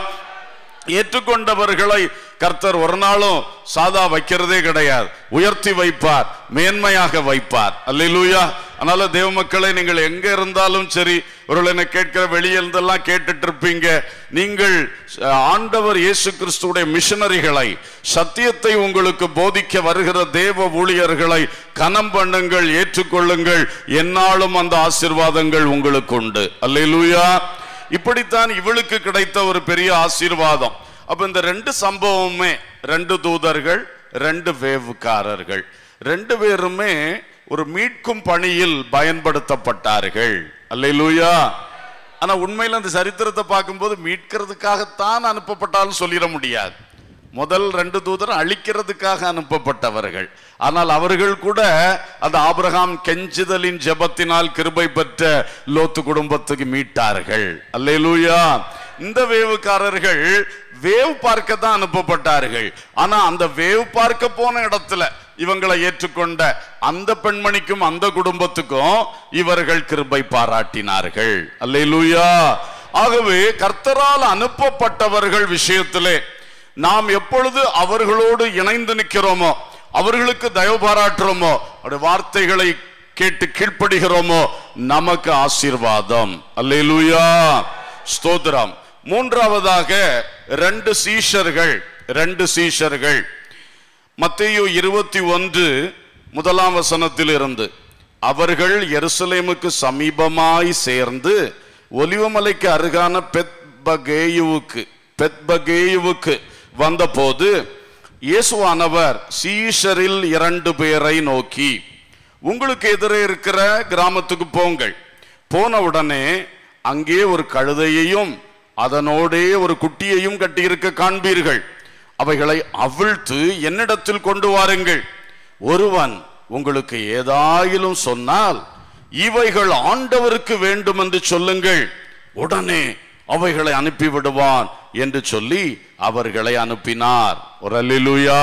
ஏற்றுக்கொண்டவர்களை கர்த்தர் ஒரு நாளும் சாதா வைக்கிறதே கிடையாது உயர்த்தி வைப்பார் மேன்மையாக வைப்பார் அல்லேலூயா அதனால தேவ மக்களை நீங்கள் எங்க இருந்தாலும் சரி ஒரு என்னை கேட்கிற வெளியிலிருந்தெல்லாம் கேட்டுட்டு இருப்பீங்க நீங்கள் அஹ், ஆண்டவர் இயேசு கிறிஸ்துவுடைய மிஷனரிகளை சத்தியத்தை உங்களுக்கு போதிக்க வருகிற தேவ ஊழியர்களை கனம் பண்ணுங்கள் ஏற்றுக்கொள்ளுங்கள் என்னாலும் அந்த ஆசீர்வாதங்கள் உங்களுக்கு உண்டு அல்லேலூயா இப்படித்தான் இவளுக்கு கிடைத்த ஒரு பெரிய ஆசீர்வாதம் அப்ப இந்த ரெண்டு சம்பவமுமே ரெண்டு தூதர்கள் ரெண்டு வேவுக்காரர்கள் ரெண்டு பேருமே ஒரு மீட்கும் பணியில் பயன்படுத்தப்பட்டார்கள் அல்லேலூயா ஆனா உண்மையில அந்த சரித்திரத்தை பார்க்கும்போது மீட்கிறதுக்காகத்தான் அனுப்பப்பட்டாலும் சொல்லிட முடியாது முதல் ரெண்டு தூதர் அழிக்கிறதுக்காக அனுப்பப்பட்டவர்கள் ஆனால் அவர்கள் கூட அந்த ஆபிரகாம் கெஞ்சுதலின் ஜெபத்தினால் கிருபை பெற்ற லோத்து குடும்பத்துக்கு மீட்டார்கள் அல்லேலூயா இந்த வேவுக்காரர்கள் வேவ் பார்க்க தான் அனுப்பப்பட்டார்கள் ஆனா அந்த வேவ் பார்க்க போன இடத்துல இவங்களை ஏற்றுக்கொண்ட அந்த பெண்மணிக்கும் அந்த குடும்பத்துக்கும் இவர்கள் கிருபை பாராட்டினார்கள் அல்லேலூயா ஆகவே கர்த்தரால் அனுப்பப்பட்டவர்கள் விஷயத்திலே நாம் எப்பொழுது அவர்களோடு இணைந்து நிற்கிறோமோ அவர்களுக்கு தயவு பாராட்டுறோமோ அவருடைய வார்த்தைகளை கேட்டு கீழ்ப்படுகிறோமோ நமக்கு ஆசீர்வாதம் அல்லேலூயா ஸ்தோத்திரம் மூன்றாவதாக ரெண்டு சீஷர்கள் ரெண்டு சீஷர்கள் மத்தேயு இருபத்தி ஒன்று முதலாம் வசனத்தில் இருந்து அவர்கள் எருசலேமுக்கு சமீபமாய் சேர்ந்து ஒலிவமலைக்கு அருகான பெத்பகேயுவுக்கு பெத்பகேயுவுக்கு வந்தபோது இயேசுவானவர் சீஷரில் இரண்டு பேரை நோக்கி உங்களுக்கு எதிரே இருக்கிற கிராமத்துக்கு போங்கள் போன உடனே அங்கே ஒரு கழுதையையும் அதனோடே ஒரு குட்டியையும் கட்டியிருக்க காண்பீர்கள் அவைகளை அவிழ்த்து என்னிடத்தில் கொண்டு வாருங்கள் ஒருவன் உங்களுக்கு ஏதாயிலும் சொன்னால் இவைகள் ஆண்டவருக்கு வேண்டும் என்று சொல்லுங்கள் உடனே அவைகளை அனுப்பி விடுவான் என்று சொல்லி அவர்களை அனுப்பினார் ஒரு அல்லேலூயா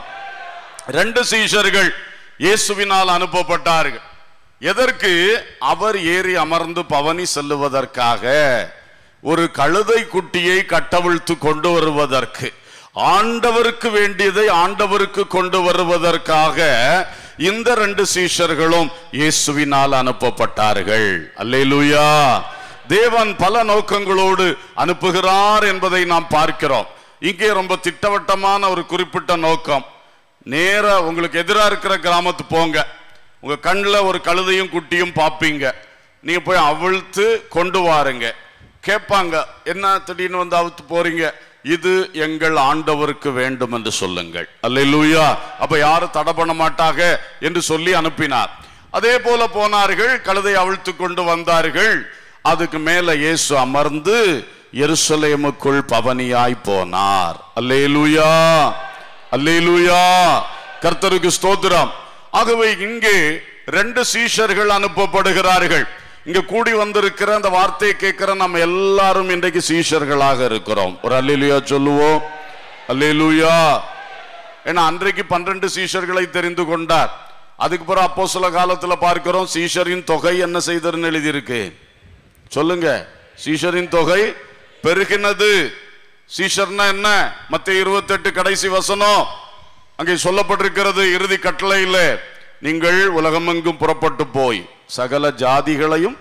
ரெண்டு சீஷர்கள் இயேசுவினால் அனுப்பப்பட்டார்கள் எதற்கு அவர் ஏறி அமர்ந்து பவனி செல்லுவதற்காக ஒரு கழுதை குட்டியை கட்டவிழ்த்து கொண்டு வருவதற்கு ஆண்டவருக்கு வேண்டியதை ஆண்டவருக்கு கொண்டு வருவதற்காக இந்த ரெண்டு சீஷர்களும் இயேசுவினால் அனுப்பப்பட்டார்கள் அல்லேலூயா தேவன் பல நோக்கங்களோடு அனுப்புகிறார் என்பதை நாம் பார்க்கிறோம் இங்கே ரொம்ப திட்டவட்டமான ஒரு குறிப்பிட்ட நோக்கம் நேரா உங்களுக்கு எதிரா இருக்கிற கிராமத்து போங்க உங்க கண்ணில் ஒரு கழுதையும் குட்டியும் பார்ப்பீங்க நீங்க போய் அவிழ்த்து கொண்டு வாருங்க கேட்பாங்க என்ன திடீர்னு வந்து அவுத்து போறீங்க இது எங்கள் ஆண்டவருக்கு வேண்டும் என்று சொல்லுங்கள் அல்லேலூயா அப்ப யாரும் தடை பண்ண மாட்டாங்க என்று சொல்லி அனுப்பினார் அதே போல போனார்கள் கழுதை அவிழ்த்து கொண்டு வந்தார்கள் அதுக்கு மேல இயேசு அமர்ந்து எருசலேமுக்குள் பவனியாய் போனார் அல்லேலூயா அல்லேலூயா கர்த்தருக்கு ஸ்தோத்திரம் ஆகவே இங்கே ரெண்டு சீஷர்கள் அனுப்பப்படுகிறார்கள் இங்க கூடி வந்திருக்கிற அந்த வார்த்தையை கேட்கிற நம்ம எல்லாரும் இன்றைக்கு சீஷர்களாக இருக்கிறோம் ஒரு அல்லேலூயா சொல்லுவோம் அல்லேலூயா ஏன்னா அன்றைக்கு பன்னிரண்டு சீஷர்களை தெரிந்து கொண்டார் அதுக்கு பிறகு அப்போ சில காலத்துல பார்க்கிறோம் சீஷரின் தொகை என்ன செய்ததுன்னு எழுதியிருக்கு சொல்லுங்க சீஷரின் தொகை பெருகினது சீஷர்னா என்ன மத்திய இருபத்தெட்டு கடைசி வசனம் அங்கே சொல்லப்பட்டிருக்கிறது இறுதி கட்டளையில நீங்கள் உலகமெங்கும் புறப்பட்டு போய் சகல ஜாதிகளையும்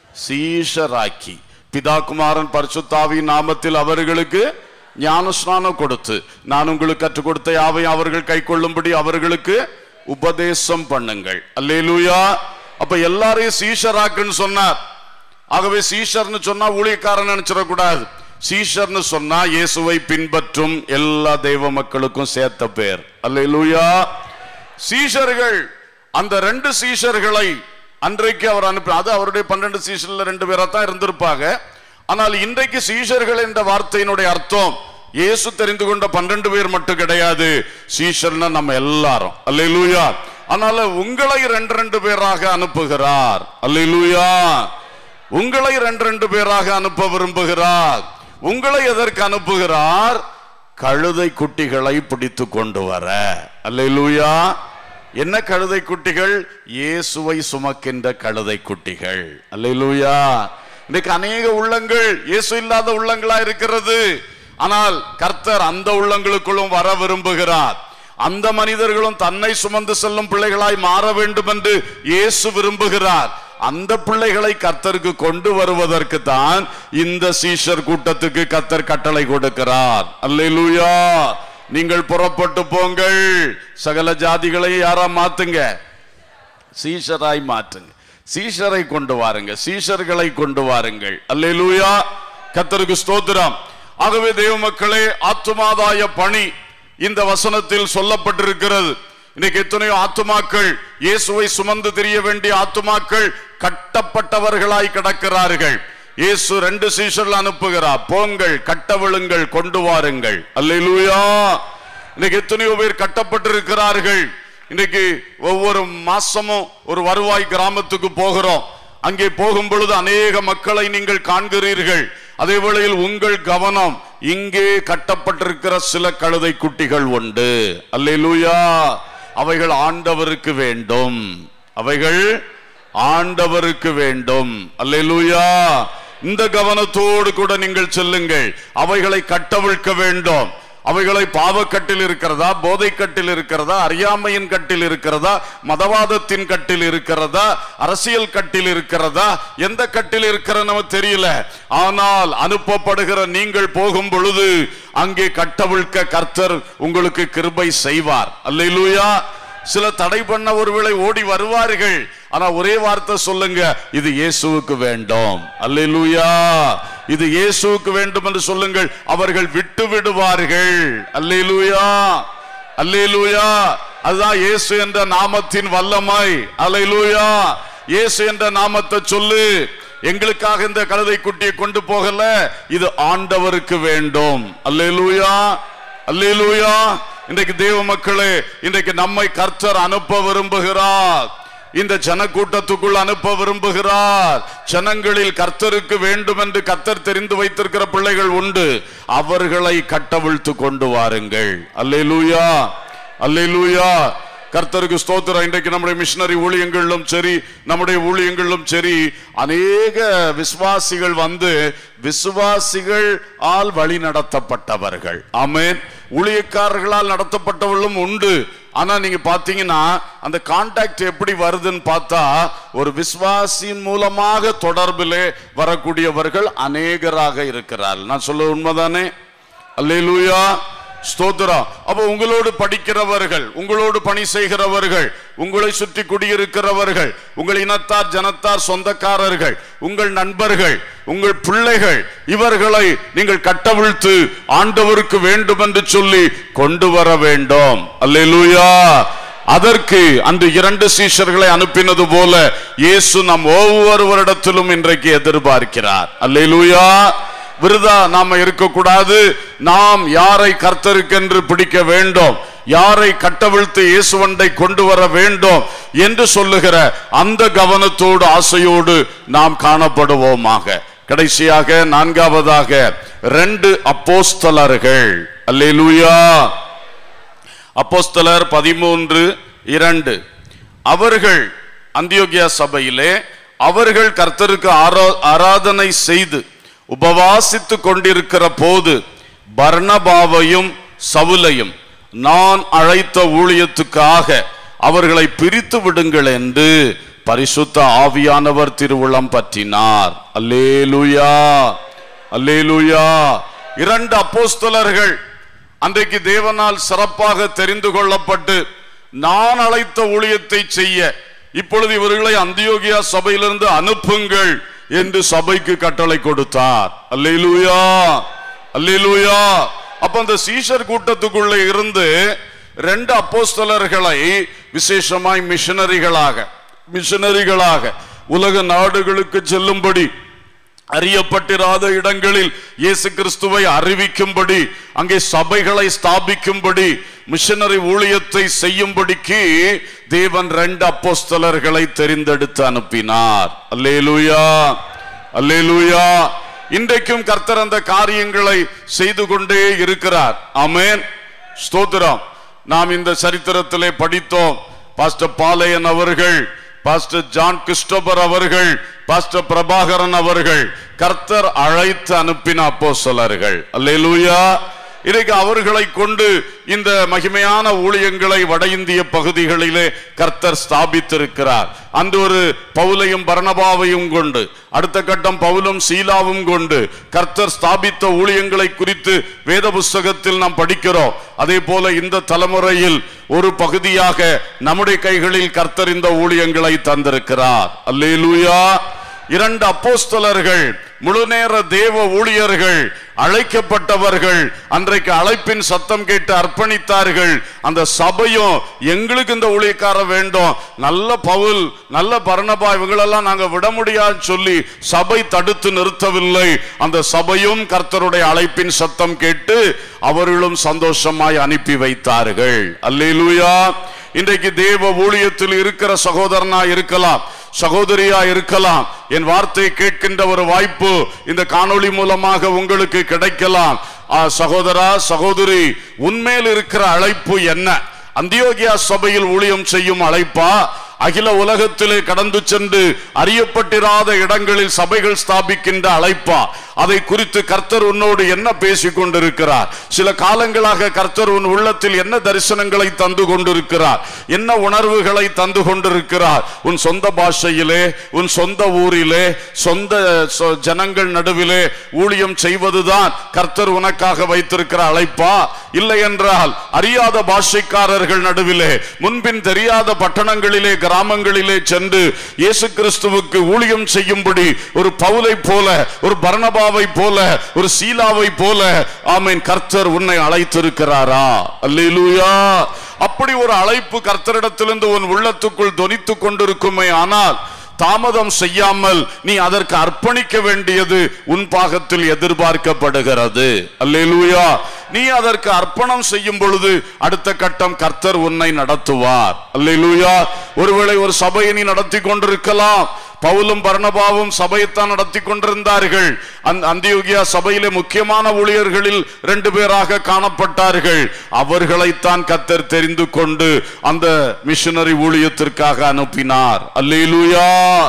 சீஷராக்கி பிதா குமாரன் பரிசுத்தாவின் நாமத்தில் அவர்களுக்கு ஞானஸ்நானம் கொடுத்து நான் உங்களுக்கு கற்றுக் கொடுத்த யாவை அவர்கள் கை கொள்ளும்படி அவர்களுக்கு உபதேசம் பண்ணுங்கள் அல்லேலூயா அப்ப எல்லாரையும் சீஷராக்குன்னு சொன்னார் ஆகவே சீஷர்னு சொன்னா ஊழியக்காரன் நினைச்சிடக்கூடாது சீஷர்னு சொன்னா இயேசுவை பின்பற்றும் எல்லா தெய்வ மக்களுக்கும் சேர்த்த பேர் அல்லேலூயா சீஷர்கள் அந்த ரெண்டு சீஷர்களை அன்றைக்கு அவர் அனுப்பி அது அவருடைய பன்னெண்டு சீஷர்ல ரெண்டு பேரா தான் இருந்திருப்பாங்க ஆனால் இன்றைக்கு சீஷர்கள் என்ற வார்த்தையினுடைய அர்த்தம் இயேசு தெரிந்து கொண்ட பன்னெண்டு பேர் மட்டும் கிடையாது சீஷர்னா நம்ம எல்லாரும் அல்லேலூயா அதனால உங்களை ரெண்டு ரெண்டு பேராக அனுப்புகிறார் அல்லேலூயா உங்களை ரெண்டு ரெண்டு பேராக அனுப்ப விரும்புகிறார் உங்களை எதற்கு அனுப்புகிறார் கழுதை குட்டிகளை பிடித்து கொண்டு வர அல்லேலூயா என்ன கழுதை குட்டிகள் இயேசுவை சுமக்கின்ற கழுதை குட்டிகள் அல்லேலூயா இன்னைக்கு அநேக உள்ளங்கள் இயேசு இல்லாத உள்ளங்களா இருக்கிறது ஆனால் கர்த்தர் அந்த உள்ளங்களுக்குள்ளும் வர விரும்புகிறார் அந்த மனிதர்களும் தன்னை சுமந்து செல்லும் பிள்ளைகளாய் மாற வேண்டும் என்று இயேசு விரும்புகிறார் அந்த பிள்ளைகளை கர்த்தருக்கு கொண்டு வருவதற்கு தான் இந்த சீஷர் கூட்டத்துக்கு கர்த்தர் கட்டளை கொடுக்கிறார் அல்லேலூயா நீங்கள் புறப்பட்டு போங்கள் சகல ஜாதிகளை யாரா மாத்துங்க சீஷராய் மாற்றுங்க சீஷரை கொண்டு வாருங்க சீஷர்களை கொண்டு வாருங்கள் அல்லேலூயா கர்த்தருக்கு ஸ்தோத்திரம் ஆகவே தேவ மக்களே ஆத்துமாதாய பணி இந்த வசனத்தில் சொல்லப்பட்டிருக்கிறது இன்னைக்கு எத்தனையோ ஆத்துமாக்கள் இயேசுவை சுமந்து தெரிய வேண்டிய ஆத்துமாக்கள் கட்டப்பட்டவர்களாய் கிடக்கிறார்கள் இயேசு ரெண்டு சீஷர்கள் அனுப்புகிறார் போங்கள் கட்டவிழுங்கள் கொண்டு வாருங்கள் அல்லேலூயா இன்னைக்கு எத்தனையோ பேர் கட்டப்பட்டிருக்கிறார்கள் இன்னைக்கு ஒவ்வொரு மாசமும் ஒரு வருவாய் கிராமத்துக்கு போகிறோம் அங்கே போகும் பொழுது அநேக மக்களை நீங்கள் காண்கிறீர்கள் அதே வேளையில் உங்கள் கவனம் இங்கே கட்டப்பட்டிருக்கிற சில கழுதை குட்டிகள் உண்டு அல்லேலூயா அவைகள் ஆண்டவருக்கு வேண்டும் அவைகள் ஆண்டவருக்கு வேண்டும் அல்லேலூயா இந்த கவனத்தோடு கூட நீங்கள் செல்லுங்கள் அவைகளை கட்டவிழ்க்க வேண்டும் அவைகளை பாவக்கட்டில் இருக்கிறதா போதை கட்டில் இருக்கிறதா அறியாமையின் கட்டில் இருக்கிறதா மதவாதத்தின் கட்டில் இருக்கிறதா அரசியல் கட்டில் இருக்கிறதா எந்த கட்டில் இருக்கிற நமக்கு தெரியல ஆனால் அனுப்பப்படுகிற நீங்கள் போகும் பொழுது அங்கே கட்டவிழ்க்க கர்த்தர் உங்களுக்கு கிருபை செய்வார் அல்லேலூயா சில தடை பண்ண ஒருவேளை ஓடி வருவார்கள் ஆனா ஒரே வார்த்தை சொல்லுங்க இது இயேசுவுக்கு வேண்டும் அல்லேலூயா இது இயேசுவுக்கு வேண்டும் என்று சொல்லுங்கள் அவர்கள் விட்டு விடுவார்கள் அல்லேலூயா அல்லேலூயா அதுதான் இயேசு என்ற நாமத்தின் வல்லமை அல்லேலூயா இயேசு என்ற நாமத்தை சொல்லு எங்களுக்காக இந்த கழுதை குட்டியை கொண்டு போகல இது ஆண்டவருக்கு வேண்டும் அல்லேலூயா அல்லேலூயா இன்றைக்கு தேவ மக்களே இன்றைக்கு நம்மை கர்த்தர் அனுப்ப விரும்புகிறார் இந்த ஜன கூட்டத்துக்குள் அனுப்ப விரும்புகிறார் ஜனங்களில் கர்த்தருக்கு வேண்டும் என்று கர்த்தர் தெரிந்து வைத்திருக்கிற பிள்ளைகள் உண்டு அவர்களை கட்டவிழ்த்து கொண்டு வாருங்கள் அல்லேலூயா அல்லேலூயா கர்த்தருக்கு ஸ்தோத்திரம் இன்றைக்கு நம்முடைய மிஷினரி ஊழியங்களிலும் சரி நம்முடைய ஊழியங்களிலும் சரி அநேக விசுவாசிகள் வந்து விசுவாசிகள் ஆல் வழி நடத்தப்பட்டவர்கள் ஆமென் ஊழியக்காரர்களால் நடத்தப்பட்டவர்களும் உண்டு ஆனா நீங்க பாத்தீங்கன்னா அந்த கான்டாக்ட் எப்படி வருதுன்னு பார்த்தா ஒரு விசுவாசியின் மூலமாக தொடர்பிலே வரக்கூடியவர்கள் அநேகராக இருக்கிறார் நான் சொல்ல உண்மைதானே அல்லேலூயா ஸ்தோத்திரம் அப்ப உங்களோடு படிக்கிறவர்கள் உங்களோடு பணி செய்கிறவர்கள் உங்களை சுற்றி குடியிருக்கிறவர்கள் உங்கள் இனத்தார் ஜனத்தார் சொந்தக்காரர்கள் உங்கள் நண்பர்கள் உங்கள் பிள்ளைகள் இவர்களை நீங்கள் கட்டவிழ்த்து ஆண்டவருக்கு வேண்டும் என்று சொல்லி கொண்டு வர வேண்டும் அல்லேலூயா அதற்கு அன்று இரண்டு சீஷர்களை அனுப்பினது போல இயேசு நம் ஒவ்வொருவரிடத்திலும் இன்றைக்கு எதிர்பார்க்கிறார் அல்லேலூயா விருதா நாம இருக்கக்கூடாது நாம் யாரை கர்த்தருக்கென்று பிடிக்க வேண்டும் யாரை கட்டவிழ்த்து இயேசுவண்டை கொண்டு வர வேண்டும் என்று சொல்லுகிற அந்த கவனத்தோடு ஆசையோடு நாம் காணப்படுவோமாக கடைசியாக நான்காவதாக ரெண்டு அப்போஸ்தலர்கள் அல்லேலூயா அப்போஸ்தலர் பதிமூன்று இரண்டு அவர்கள் அந்தியோகியா சபையிலே அவர்கள் கர்த்தருக்கு ஆரா- ஆராதனை செய்து உபவாசித்து கொண்டிருக்கிற போது பர்னபாவையும் சவுலையும் நான் அழைத்த ஊழியத்துக்காக அவர்களை பிரித்து விடுங்கள் என்று பரிசுத்த ஆவியானவர் திருவுளம் பற்றினார் அல்லேலூயா அல்லேலூயா இரண்டு அப்போஸ்தலர்கள் அன்றைக்கு தேவனால் சிறப்பாக தெரிந்து கொள்ளப்பட்டு நான் அழைத்த ஊழியத்தை செய்ய இப்பொழுது இவர்களை அந்தியோகியா சபையிலிருந்து அனுப்புங்கள் என்று சபைக்கு கட்டளை கொடுத்தார் அல்லேலூயா அல்லேலூயா அப்ப அந்த சீஷர் கூட்டத்துக்குள்ள இருந்து ரெண்டு அப்போஸ்தலர்களை விசேஷமாய் மிஷனரிகளாக மிஷனரிகளாக உலக நாடுகளுக்கு செல்லும்படி அறியப்பட்டிராத இடங்களில் இயேசு கிறிஸ்துவை அறிவிக்கும்படி அங்கே சபைகளை ஸ்தாபிக்கும்படி மிஷனரி ஊழியத்தை செய்யும்படிக்கு தேவன் ரெண்டு அப்போஸ்தலர்களை தெரிந்தெடுத்து அனுப்பினார் அல்லேலூயா அல்லேலூயா இன்றைக்கும் கர்த்தர் அந்த காரியங்களை செய்து கொண்டே இருக்கிறார் ஆமென் ஸ்தோத்திரம் நாம் இந்த சரித்திரத்திலே படித்தோம் பாஸ்டர் பாளையன் அவர்கள் பாஸ்டர் ஜான் கிறிஸ்டோபர் அவர்கள் பாஸ்டர் பிரபாகரன் அவர்கள் கர்த்தர் அழைத்து அனுப்பின அப்போஸ்தலர்கள் அல்லேலூயா இன்றைக்கு அவர்களை கொண்டு இந்த மகிமையான ஊழியங்களை வட இந்திய பகுதிகளிலே கர்த்தர் ஸ்தாபித்திருக்கிறார் அந்த ஒரு பவுலையும் பரணபாவையும் கொண்டு அடுத்த கட்டம் பவுலும் சீலாவும் கொண்டு கர்த்தர் ஸ்தாபித்த ஊழியங்களை குறித்து வேத புஸ்தகத்தில் நாம் படிக்கிறோம் அதே போல இந்த தலைமுறையில் ஒரு பகுதியாக நம்முடைய கைகளில் கர்த்தர் இந்த ஊழியங்களை தந்திருக்கிறார் அல்லேலூயா இரண்டு அப்போஸ்தலர்கள் முழுநேர தேவ ஊழியர்கள் அழைக்கப்பட்டவர்கள் அன்றைக்கு அழைப்பின் சத்தம் கேட்டு அர்ப்பணித்தார்கள் அந்த சபையும் எங்களுக்கு இந்த ஊழியக்கார வேண்டும் நல்ல பவுல் நல்ல பரணபா இவங்களெல்லாம் நாங்க விட முடியாது சொல்லி சபை தடுத்து நிறுத்தவில்லை அந்த சபையும் கர்த்தருடைய அழைப்பின் சத்தம் கேட்டு அவர்களும் சந்தோஷமாய் அனுப்பி வைத்தார்கள் அல்லேலூயா இன்றைக்கு தேவ ஊழியத்தில் இருக்கிற சகோதரனா இருக்கலாம் சகோதரியா இருக்கலாம் என் வார்த்தை கேட்கின்ற ஒரு வாய்ப்பு இந்த காணொளி மூலமாக உங்களுக்கு கிடைக்கலாம் ஆ, சகோதரா சகோதரி உண்மையில் இருக்கிற அழைப்பு என்ன அந்தியோகியா சபையில் ஊழியம் செய்யும் அழைப்பா அகில உலகத்திலே கடந்து சென்று அறியப்பட்டிராத இடங்களில் சபைகள் ஸ்தாபிக்கின்ற அழைப்பா அதை குறித்து கர்த்தர் உன்னோடு என்ன பேசிக் கொண்டிருக்கிறார் சில காலங்களாக கர்த்தர் உன் உள்ளத்தில் என்ன தரிசனங்களை தந்து கொண்டிருக்கிறார் என்ன உணர்வுகளை தந்து கொண்டிருக்கிறார் உன் சொந்த பாஷையிலே உன் சொந்த ஊரிலே சொந்த சொ- ஜனங்கள் நடுவிலே ஊழியம் செய்வதுதான் கர்த்தர் உனக்காக வைத்திருக்கிற அழைப்பா இல்லை என்றால் அறியாத பாஷைக்காரர்கள் நடுவிலே முன்பின் தெரியாத பட்டணங்களிலே கிராமங்களிலே சென்று இயேசு கிறிஸ்துவுக்கு ஊழியம் செய்யும்படி ஒரு பவுலை போல ஒரு பர்ணபாவை போல ஒரு சீலாவை போல ஆமீன் கர்த்தர் உன்னை அழைத்திருக்கிறாரா அல்லேலூயா அப்படி ஒரு அழைப்பு கர்த்தரிடத்திலிருந்து உன் உள்ளத்துக்குள் தொனித்துக் கொண்டிருக்குமே ஆனால் தாமதம் செய்யாமல் நீ அதற்கு அர்ப்பணிக்க வேண்டியது உன் பாகத்தில் எதிர்பார்க்கப்படுகிறது அல்லேலூயா நீ அதற்கு அர்ப்பணம் செய்யும் பொழுது அடுத்த கட்டம் கர்த்தர் உன்னை நடத்துவார் அல்லேலூயா ஒருவேளை ஒரு சபையை நீ நடத்தி கொண்டிருக்கலாம் பவுலும் பர்ணபாவும் சபையைத்தான் நடத்தி கொண்டிருந்தார்கள் அந்த அந்தியோகியா சபையிலே முக்கியமான ஊழியர்களில் ரெண்டு பேராக காணப்பட்டார்கள் அவர்களைத்தான் கத்தர் தெரிந்து கொண்டு அந்த மிஷனரி ஊழியத்திற்காக அனுப்பினார் அல்லேலூயா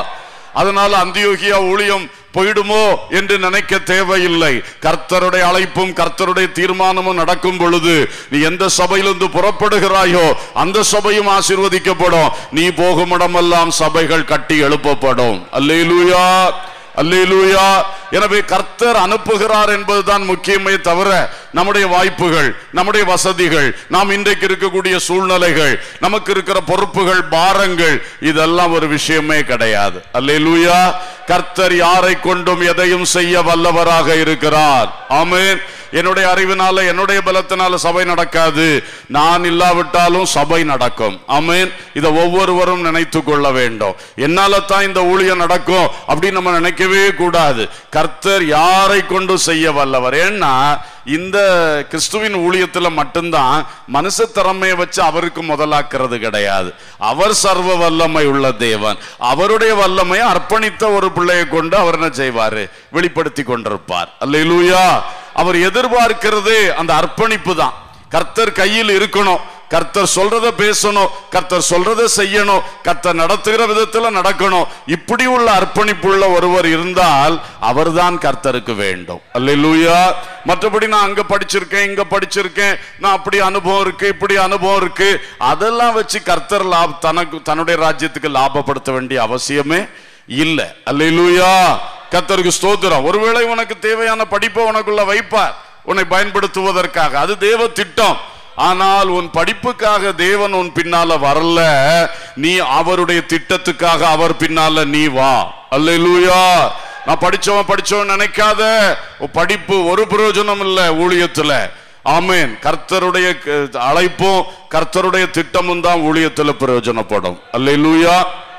அதனால அந்தியோகியா ஊழியம் போயிடுமோ என்று நினைக்க தேவையில்லை கர்த்தருடைய அழைப்பும் கர்த்தருடைய தீர்மானமும் நடக்கும் பொழுது நீ எந்த சபையிலிருந்து புறப்படுகிறாயோ அந்த சபையும் ஆசீர்வதிக்கப்படும் நீ போகும் இடமெல்லாம் சபைகள் கட்டி எழுப்பப்படும் அல்லேலூயா அல்லேலூயா எனவே கர்த்தர் அனுப்புகிறார் என்பதுதான் முக்கியமே தவிர நம்முடைய வாய்ப்புகள் நம்முடைய வசதிகள் நாம் இன்றைக்கு இருக்கக்கூடிய சூழ்நிலைகள் நமக்கு இருக்கிற பொறுப்புகள் பாரங்கள் இதெல்லாம் ஒரு விஷயமே கிடையாது அல்லேலூயா கர்த்தர் யாரை கொண்டும் எதையும் செய்ய வல்லவராக இருக்கிறார் ஆமென் என்னுடைய அறிவினால என்னுடைய பலத்தினால சபை நடக்காது நான் இல்லாவிட்டாலும் சபை நடக்கும் ஆமென் இதை ஒவ்வொருவரும் நினைத்து கொள்ள வேண்டும் என்னால தான் இந்த ஊழியம் நடக்கும் அப்படின்னு நம்ம நினைக்கவே கூடாது கர்த்தர் யாரை கொண்டு செய்ய வல்லவர் ஏன்னா இந்த கிறிஸ்துவின் ஊழியத்துல மட்டும்தான் மனுஷ திறமையை வச்சு அவருக்கு முதலாக்குறது கிடையாது அவர் சர்வ வல்லமை உள்ள தேவன் அவருடைய வல்லமையை அர்ப்பணித்த ஒரு பிள்ளையை கொண்டு அவர் என்ன செய்வாரு வெளிப்படுத்தி கொண்டிருப்பார் அல்லேலூயா அவர் எதிர்பார்க்கிறதே அந்த அர்ப்பணிப்பு தான் கர்த்தர் கையில் இருக்கணும் கர்த்தர் சொல்றத பேசணும் கர்த்தர் சொல்றத செய்யணும் கர்த்தர் நடத்துகிற விதத்துல நடக்கணும் இப்படி உள்ள அர்ப்பணிப்புள்ள ஒருவர் இருந்தால் அவர்தான் கர்த்தருக்கு வேண்டும் அல்லேலூயா மற்றபடி நான் அங்க படிச்சிருக்கேன் இங்க படிச்சிருக்கேன் நான் அப்படி அனுபவம் இருக்கு இப்படி அனுபவம் இருக்கு அதெல்லாம் வச்சு கர்த்தர் லாப தனக்கு தன்னுடைய ராஜ்யத்துக்கு லாபப்படுத்த வேண்டிய அவசியமே இல்ல அல்லேலூயா கர்த்தருக்கு ஸ்தோத்திரம் ஒருவேளை உனக்கு தேவையான படிப்பை உனக்குள்ள வைப்பார் உன்னை பயன்படுத்துவதற்காக அது தேவ திட்டம் ஆனால் உன் படிப்புக்காக தேவன் உன் பின்னால வரல நீ அவருடைய திட்டத்துக்காக அவர் பின்னால நீ வா அல்லேலூயா நான் படிச்சவன் படிச்சவன் நினைக்காத உன் படிப்பு ஒரு பிரயோஜனம் இல்ல ஊழியத்துல ஆமென் கர்த்தருடைய க- அழைப்பும் கர்த்தருடைய திட்டமும் தான் ஊழியத்துல பிரயோஜனப்படும் அல்லேலூயா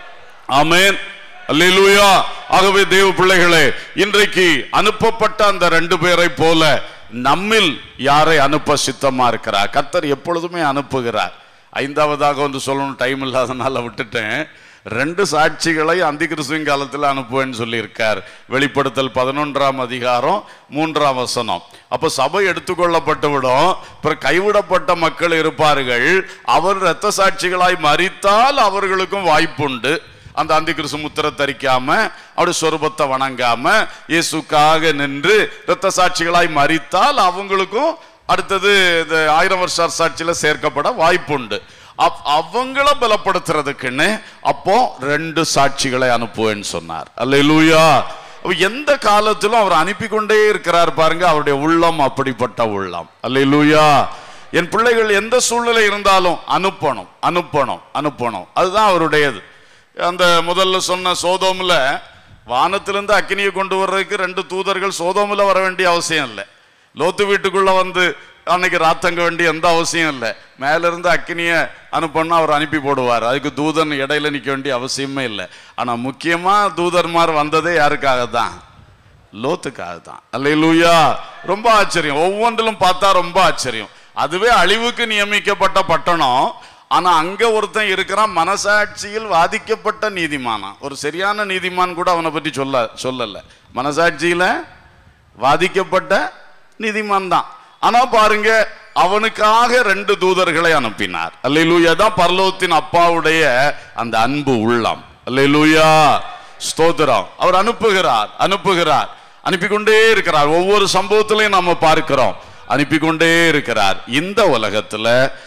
ஆமென் அல்லேலூயா ஆகவே தேவ பிள்ளைகளே இன்றைக்கு அனுப்பப்பட்ட அந்த ரெண்டு பேரை போல நம்மில் யாரை அனுப்ப சித்தமா இருக்கிறார் கர்த்தர் எப்பொழுதுமே அனுப்புகிறார் ஐந்தாவதாக வந்து சொல்லணும் டைம் இல்லாதனால விட்டுட்டேன் ரெண்டு சாட்சிகளை அந்தி கிறிஸ்துவின் காலத்தில் அனுப்புவேன்னு சொல்லியிருக்கார் வெளிப்படுத்தல் பதினொன்றாம் அதிகாரம் மூன்றாம் வசனம் அப்போ சபை எடுத்துக்கொள்ளப்பட்டு விடும் அப்புறம் கைவிடப்பட்ட மக்கள் இருப்பார்கள் அவர் இரத்த சாட்சிகளாய் மறித்தால் அவர்களுக்கும் வாய்ப்புண்டு அந்த அந்தி கிறிஸ்து முத்திரை தரிக்காம அவருடைய சொரூபத்தை வணங்காம இயேசுக்காக நின்று இரத்த சாட்சிகளாய் மறித்தால் அவங்களுக்கும் அடுத்தது இந்த ஆயிரம் வருஷ சாட்சியில சேர்க்கப்பட வாய்ப்புண்டு அப்- அவங்கள பலப்படுத்துறதுக்குன்னு அப்போ ரெண்டு சாட்சிகளை அனுப்புவேன்னு சொன்னார் அல்லேலூயா அப்ப எந்த காலத்திலும் அவர் அனுப்பி கொண்டே இருக்கிறார் பாருங்க அவருடைய உள்ளம் அப்படிப்பட்ட உள்ளம் அல்லேலூயா என் பிள்ளைகள் எந்த சூழ்நிலை இருந்தாலும் அனுப்பணும் அனுப்பணும் அனுப்பணும் அதுதான் அவருடையது அந்த முதல்ல சொன்ன சோதோம்ல வானத்திலிருந்து அக்கினியை கொண்டு வர்றதுக்கு ரெண்டு தூதர்கள் சோதோம்ல வர வேண்டிய அவசியம் இல்லை லோத்து வீட்டுக்குள்ள வந்து அன்னைக்கு ராத்தங்க வேண்டிய எந்த அவசியம் இல்லை மேல இருந்து அக்கினியை அனுப்பணும் அவர் அனுப்பி போடுவார் அதுக்கு தூதன் இடையில நிக்க வேண்டிய அவசியமே இல்லை ஆனா முக்கியமா தூதர்மார் வந்ததே யாருக்காக தான் லோத்துக்காக தான் அல்லேலூயா ரொம்ப ஆச்சரியம் ஒவ்வொன்றிலும் பார்த்தா ரொம்ப ஆச்சரியம் அதுவே அழிவுக்கு நியமிக்கப்பட்ட பட்டணம் ஆனா அங்க ஒருத்தன் இருக்கிறான் மனசாட்சியில் வாதிக்கப்பட்ட நீதிமானா ஒரு சரியான நீதிமான் கூட அவனை பற்றி சொல்ல சொல்லல மனசாட்சியில வாதிக்கப்பட்ட நீதிமான் தான் ஆனா பாருங்க அவனுக்காக ரெண்டு தூதர்களை அனுப்பினார் அல்லேலூயா தான் பரலோகத்தின் அப்பாவுடைய அந்த அன்பு உள்ளம் அல்லேலூயா ஸ்தோத்திரம் அவர் அனுப்புகிறார் அனுப்புகிறார் அனுப்பி கொண்டே இருக்கிறார் ஒவ்வொரு சம்பவத்திலையும் நாம பார்க்கிறோம் அனுப்பி கொண்டே இருக்கிறார் இந்த உலகத்துல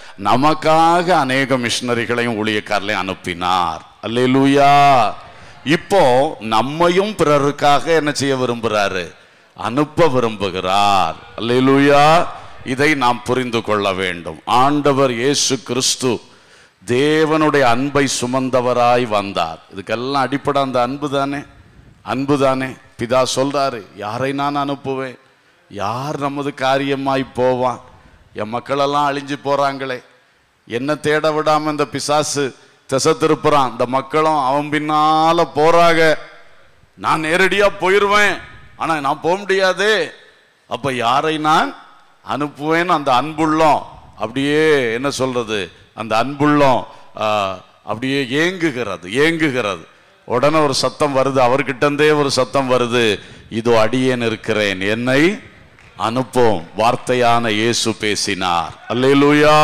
நமக்காக அநேக மிஷினரிகளையும் ஊழியக்காரர்களையும் அனுப்பினார் அல்லேலூயா இப்போ நம்மையும் பிறருக்காக என்ன செய்ய விரும்புறாரு அனுப்ப விரும்புகிறார் அல்லேலூயா இதை நாம் புரிந்து கொள்ள வேண்டும் ஆண்டவர் இயேசு கிறிஸ்து தேவனுடைய அன்பை சுமந்தவராய் வந்தார் இதுக்கெல்லாம் அடிப்படை அந்த அன்பு தானே அன்பு தானே பிதா சொல்றாரு யாரை நான் அனுப்புவேன் யார் நமது காரியமாய் போவான் என் மக்களெல்லாம் அழிஞ்சு போறாங்களே என்ன தேட விடாம இந்த பிசாசு திசை திருப்புறான் இந்த மக்களும் அவன் பின்னால போறாங்க நான் நேரடியா போயிருவேன் ஆனா நான் போக முடியாதே அப்ப யாரை நான் அனுப்புவேன் அந்த அன்புள்ளம் அப்படியே என்ன சொல்றது அந்த அன்புள்ளம் ஆ, அப்படியே ஏங்குகிறது ஏங்குகிறது உடனே ஒரு சத்தம் வருது அவர்கிட்ட இருந்தே ஒரு சத்தம் வருது இதோ அடியேன் இருக்கிறேன் என்னை அனுப்பும் வார்த்தையான இயேசு பேசினார் அல்லேலூயா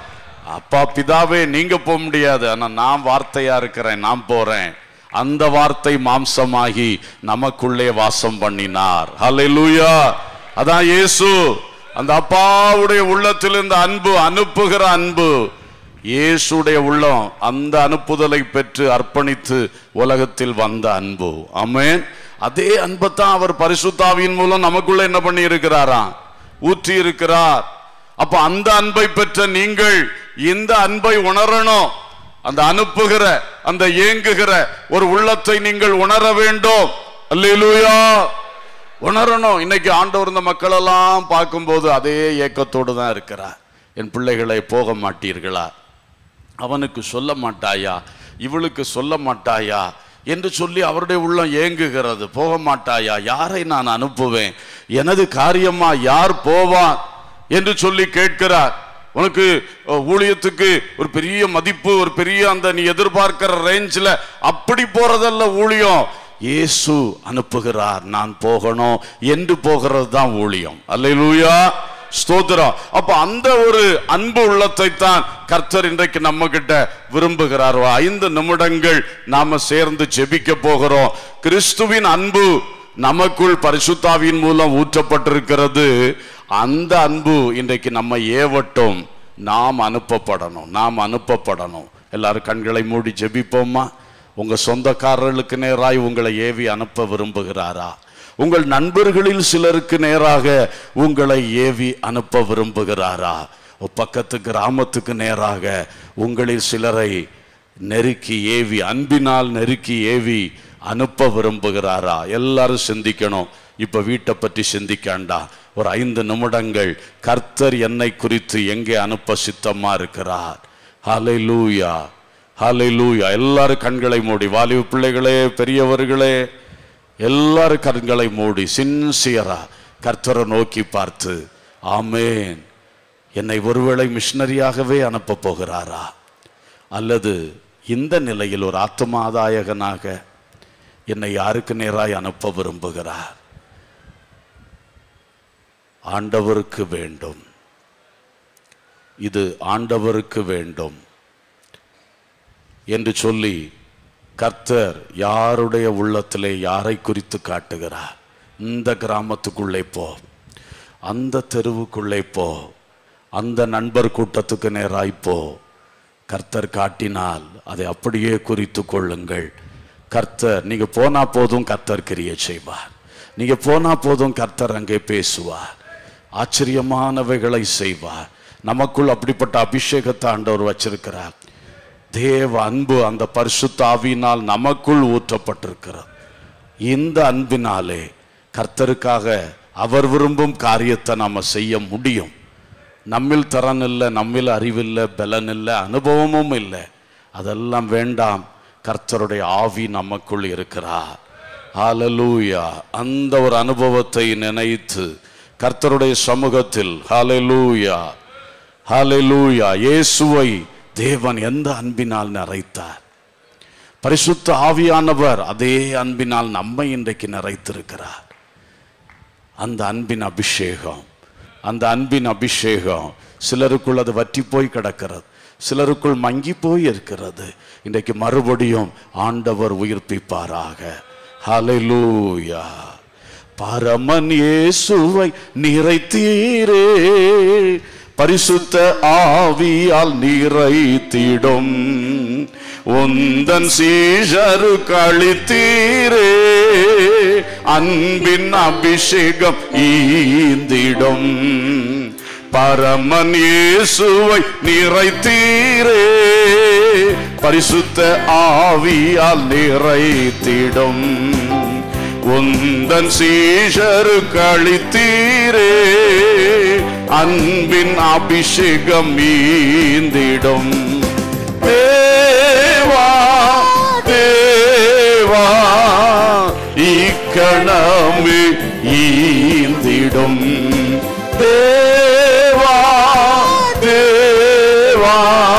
அப்பா பிதாவே நீங்க போக முடியாது ஆனா நான் வார்த்தையா இருக்கிறேன் நான் போறேன் அந்த வார்த்தை மாம்சமாகி நமக்குள்ளே வாசம் பண்ணினார் ஹalleluya அதான் இயேசு அந்த அப்பாவுடைய உள்ளத்தில் இந்த அன்பு அனுப்புகிற அன்பு இயேசுடைய உள்ளம் அந்த அனுப்புதலை பெற்று அர்ப்பணித்து உலகத்தில் வந்த அன்பு ஆமென் அதே அன்பைத்தான் அவர் பரிசுத்தாவியின் மூலம் நமக்குள்ள என்ன பண்ணி இருக்கிறாராம் ஊற்றி இருக்கிறார் அப்ப அந்த அன்பை பெற்ற நீங்கள் இந்த அன்பை உணரணும் அந்த அனுப்புகிற அந்த ஏங்குகிற ஒரு உள்ளத்தை நீங்கள் உணர வேண்டும் அல்லேலூயா உணரணும் இன்னைக்கு ஆண்டவர் இந்த மக்கள் எல்லாம் பார்க்கும்போது அதே ஏக்கத்தோடு தான் இருக்கிறார் என் பிள்ளைகளை போக மாட்டீர்களா அவனுக்கு சொல்ல மாட்டாயா இவளுக்கு சொல்ல மாட்டாயா என்று சொல்லி அவருடைய உள்ளம் ஏங்குகிறது போக மாட்டாயா யாரை நான் அனுப்புவேன் எனது காரியமா யார் போவான் என்று சொல்லி கேட்கிறார் உனக்கு அஹ், ஊழியத்துக்கு ஒரு பெரிய மதிப்பு ஒரு பெரிய அந்த நீ எதிர்பார்க்கிற ரேஞ்சில் அப்படி போறதல்ல ஊழியம் இயேசு அனுப்புகிறார் நான் போகணும் என்று போகிறது தான் ஊழியம் அல்லேலூயா ஸ்தோத்திரம் அப்ப அந்த ஒரு அன்பு உள்ளத்தை தான் கர்த்தர் இன்றைக்கு நம்ம கிட்ட விரும்புகிறார் ஒரு ஐந்து நிமிடங்கள் நாம சேர்ந்து ஜெபிக்க போகிறோம் கிறிஸ்துவின் அன்பு நமக்குள் பரிசுத்தாவின் மூலம் ஊற்றப்பட்டிருக்கிறது அந்த அன்பு இன்றைக்கு நம்ம ஏவட்டும் நாம் அனுப்பப்படணும் நாம் அனுப்பப்படணும் எல்லாரும் கண்களை மூடி ஜெபிப்போமா உங்க சொந்தக்காரர்களுக்கு நேராய் உங்களை ஏவி அனுப்ப விரும்புகிறாரா உங்கள் நண்பர்களில் சிலருக்கு நேராக உங்களை ஏவி அனுப்ப விரும்புகிறாரா ஒரு பக்கத்து கிராமத்துக்கு நேராக உங்களில் சிலரை நெருக்கி ஏவி அன்பினால் நெருக்கி ஏவி அனுப்ப விரும்புகிறாரா எல்லாரும் சிந்திக்கணும் இப்ப வீட்டை பற்றி சிந்திக்காண்டா ஒரு ஐந்து நிமிடங்கள் கர்த்தர் என்னை குறித்து எங்கே அனுப்ப சித்தமா இருக்கிறார் ஹலை லூயா ஹலை லூயா எல்லாரும் கண்களை மூடி வாலிப பிள்ளைகளே பெரியவர்களே எல்லாரும் கண்களை மூடி சின்சியரா கர்த்தரை நோக்கி பார்த்து ஆமேன் என்னை ஒருவேளை மிஷினரியாகவே அனுப்ப போகிறாரா அல்லது இந்த நிலையில் ஒரு ஆத்மாதாயகனாக என்னை யாருக்கு நேராய் அனுப்ப விரும்புகிறார் ஆண்டவருக்கு வேண்டும் இது ஆண்டவருக்கு வேண்டும் என்று சொல்லி கர்த்தர் யாருடைய உள்ளத்திலே யாரை குறித்து காட்டுகிறார் இந்த கிராமத்துக்குள்ளே போ அந்த தெருவுக்குள்ளே போ அந்த நண்பர் கூட்டத்துக்கு நேராய் போ கர்த்தர் காட்டினால் அதை அப்படியே குறித்து கொள்ளுங்கள் கர்த்தர் நீங்க போனா போதும் கர்த்தர் கிரியை செய்வார் நீங்க போனா போதும் கர்த்தர் அங்கே பேசுவார் ஆச்சரியமானவைகளை செய்வார் நமக்குள் அப்படிப்பட்ட அபிஷேகத்தை ஆண்டவர் வச்சிருக்கிறார் தேவ அன்பு அந்த பரிசுத்த ஆவியினால் நமக்குள் ஊற்றப்பட்டிருக்கிறது இந்த அன்பினாலே கர்த்தருக்காக அவர் விரும்பும் காரியத்தை நாம செய்ய முடியும் நம்மில் திறன் இல்லை நம்மில் அறிவில்லை பலன் இல்லை அனுபவமும் இல்லை அதெல்லாம் வேண்டாம் கர்த்தருடைய ஆவி நமக்குள் இருக்கிறார் ஹalleluya அந்த ஒரு அனுபவத்தை நினைத்து கர்த்தருடைய சமூகத்தில் ஹalleluya ஹalleluya இயேசுவை தேவன் எந்த அன்பினால் நிறைத்தார் பரிசுத்த ஆவியானவர் அதே அன்பினால் நம்மை இன்றைக்கு நிறைத்திருக்கிறார் அந்த அன்பின் அபிஷேகம் அந்த அன்பின் அபிஷேகம் சிலருக்குள் அது வற்றி போய் கிடக்கிறது சிலருக்குள் மங்கி போய் இருக்கிறது இன்றைக்கு மறுபடியும் ஆண்டவர் உயிர்ப்பிப்பாராக ஹalleluya பரமன் இயேசுவை நிறைத்தீரே பரிசுத்த ஆவியால் நிறைத்திடும் உந்தன் சீஷரு கழித்தீரே அன்பின் அபிஷேகம் ஈந்திடும் பரமன் இயேசுவை நிறைத்தீரே பரிசுத்த ஆவியால் நிறைத்திடும் உந்தன் சீஷரு கழித்தீரே அன்பின் அபிஷேகம் மீந்திடும் தேவா தேவா இக்கணமே ஈந்திடும் தேவா தேவா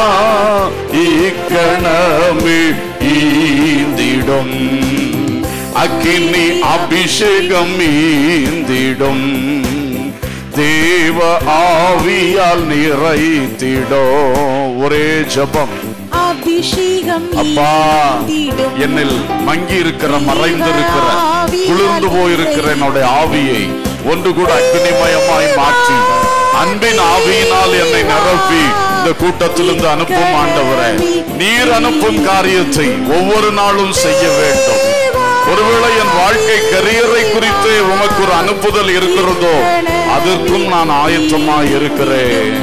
இக்கணமே ஈந்திடும் அக்கினி அபிஷேகம் ஈந்திடும் தேவ ஆவியால் நிறைத்திடோ ஒரே ஜபம் அபிஷேகம் அப்பா ஈந்திடும். என்னில் மங்கி இருக்கிற மறைந்திருக்கிற குளிர்ந்து போயிருக்கிற என்னுடைய ஆவியை ஒன்று கூட அக்னிமயமாய் மாற்றி அன்பின் ஆவியினால் என்னை நிரப்பி இந்த கூட்டத்திலிருந்து அனுப்பும் ஆண்டவரே நீர் அனுப்பும் காரியத்தை ஒவ்வொரு நாளும் செய்ய வேண்டும் ஒருவேளை என் வாழ்க்கை கரியரை குறித்து உமக்கு ஒரு அனுப்புதல் இருக்கிறதோ அதற்கும் நான் ஆயத்தமாய் இருக்கிறேன்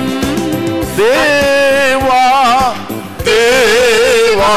தேவா தேவா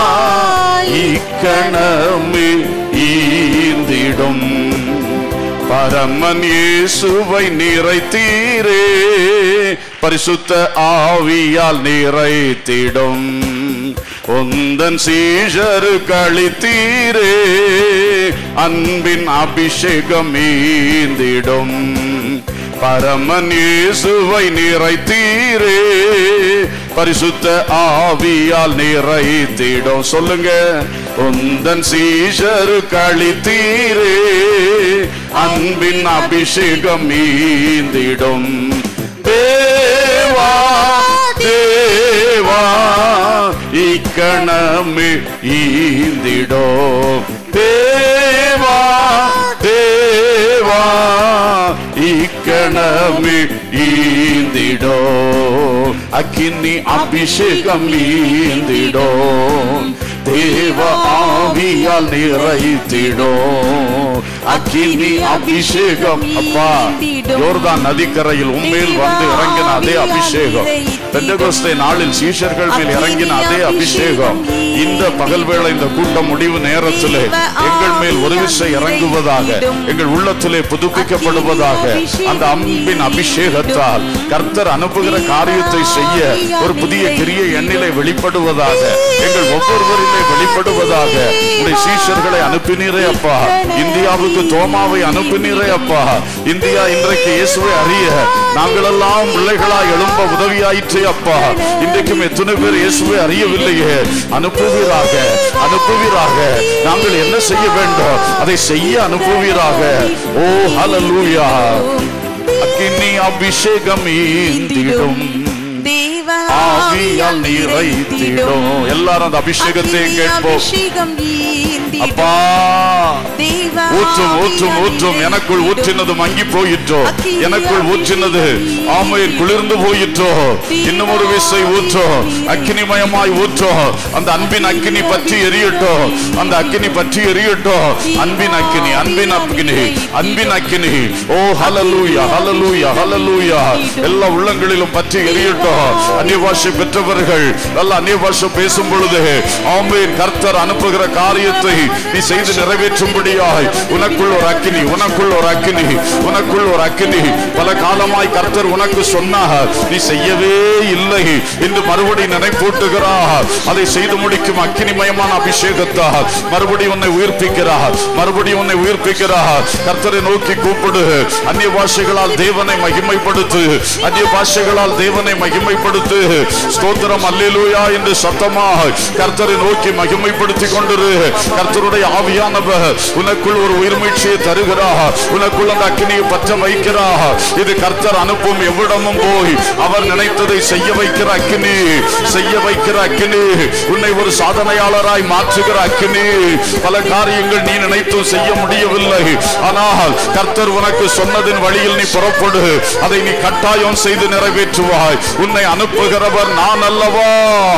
இக்கணமே ஈந்திடும் பரமன் இயேசுவை நிறைத்தீரே பரிசுத்த ஆவியால் நிறைத்திடும் உந்தன் சீஷரு கழித்தீரே அன்பின் அபிஷேகம் ஈந்திடும் பரமன் இயேசுவை நிறைத்தீரே பரிசுத்த ஆவியால் நிறைத்திடும் சொல்லுங்க உந்தன் சீஷரு கழித்தீரே அன்பின் அபிஷேகம் மீந்திடும் தேவா தேவா இக்கணமே ஈந்திடோ தேவா தேவா இக்கணமே ஈந்திடோ அக்கினி அபிஷேகம் ஈந்திடோ தேவ ஆவியால் நிறைத்திடோ அக்கினி அபிஷேகம் அப்பா யோர்தான் நதிக்கரையில் உண்மையில் வந்து இறங்கின அதே அபிஷேகம் பெந்தகோஸ்தே நாளில் சீஷர்கள் மேல் இறங்கின அதே அபிஷேகம் இந்த பகல் வேளை இந்த கூட்டம் முடிவு நேரத்திலே எங்கள் மேல் ஒரு விசை இறங்குவதாக எங்கள் உள்ளத்திலே புதுப்பிக்கப்படுவதாக அந்த அம்பின் அபிஷேகத்தால் கர்த்தர் அனுப்புகிற காரியத்தை செய்ய ஒரு புதிய கிரிய எண்ணிலே வெளிப்படுவதாக எங்கள் ஒவ்வொருவரிலே வெளிப்படுவதாக உடைய சீஷர்களை அனுப்பினீரே அப்பா இந்தியாவுக்கு தோமாவை அனுப்பினீரே அப்பா இந்தியா இன்றைக்கு இயேசுவை அறிய நாங்களெல்லாம் பிள்ளைகளாய் எழும்ப உதவியாயிற்றே அப்பா இன்றைக்கும் எத்தனை பேர் இயேசுவை அறியவில்லையே அனுப்புவீராக அனுப்புவீராக நாங்கள் என்ன செய்ய வேண்டும் அதை செய்ய அனுப்புவீராக ஓ ஹalleluya அக்கினி அபிஷேகம் ஈந்திடும் தேவ ஆவியால் நிறைத்திடும் எல்லாரும் அந்த அபிஷேகத்தை கேட்போம் அபிஷேகம் ஈந்திடும் அப்பா தேவ ஊற்றும் ஊற்றும் ஊற்றும் எனக்குள் ஊற்றினது மங்கி போயிற்றோ எனக்குள் ஊற்றினது ஆமை குளிர்ந்து போயிற்றோ இன்னும் ஒரு விசை ஊற்றோ அக்கினிமயமாய் ஊற்றோ அந்த அன்பின் அக்கினி பற்றி எரியட்டோ அந்த அக்கினி பற்றி எரியட்டோ அன்பின் அக்கினி அன்பின் அக்கினி அன்பின் அக்கினி ஓ ஹலலூயா ஹலலூயா ஹலலூயா எல்லா உள்ளங்களிலும் பற்றி எரியட்டோ அந்நிய பாஷை பெற்றவர்கள் நல்ல அந்நிய பாஷை பேசும் பொழுது ஆமேன் கர்த்தர் அனுப்புகிற காரியத்தை நீ செய்து நிறைவேற்றும்படியாய் உனக்குள் ஒரு அக்கினி உனக்குள் ஒரு அக்கினி உனக்குள் ஒரு அக்கினி பல காலமாய் கர்த்தர் உனக்கு சொன்னார் நீ செய்யவே இல்லை என்று மறுபடி நினைப்பூட்டுகிறார் அதை செய்து முடிக்கும் அக்கினிமயமான அபிஷேகத்தால் மறுபடி உன்னை உயிர்ப்பிக்கிறார் மறுபடி உன்னை உயிர்ப்பிக்கிறார் கர்த்தரை நோக்கி கூப்பிடு அந்நிய பாஷைகளால் தேவனை மகிமைப்படுத்து அந்நிய பாஷைகளால் தேவனை மகிமைப்படுத்து ஸ்தோத்திரம் அல்லேலூயா என்று சத்தமாக கர்த்தரை நோக்கி மகிமைப்படுத்தி கொண்டிரு கர்த்தருடைய ஆவியானவர் உனக்குள் ஒரு உயிர்மீழ்ச்சியை தருகிறார் உனக்குள் அந்த அக்கினியை பற்ற வைக்கிறார் இது கர்த்தர் அனுப்பும் எவ்விடமும் போய் அவர் நினைத்ததை செய்ய வைக்கிற அக்கினி செய்ய வைக்கிற அக்கினி உன்னை ஒரு சாதனையாளராய் மாற்றுகிற அக்கினி பல காரியங்கள் நீ நினைத்தும் செய்ய முடியவில்லை ஆனால் கர்த்தர் உனக்கு சொன்னதின் வழியில் நீ புறப்படு அதை நீ கட்டாயம் செய்து நிறைவேற்றுவாய் உன்னை அனுப்புகிறவர் நான் அல்லவா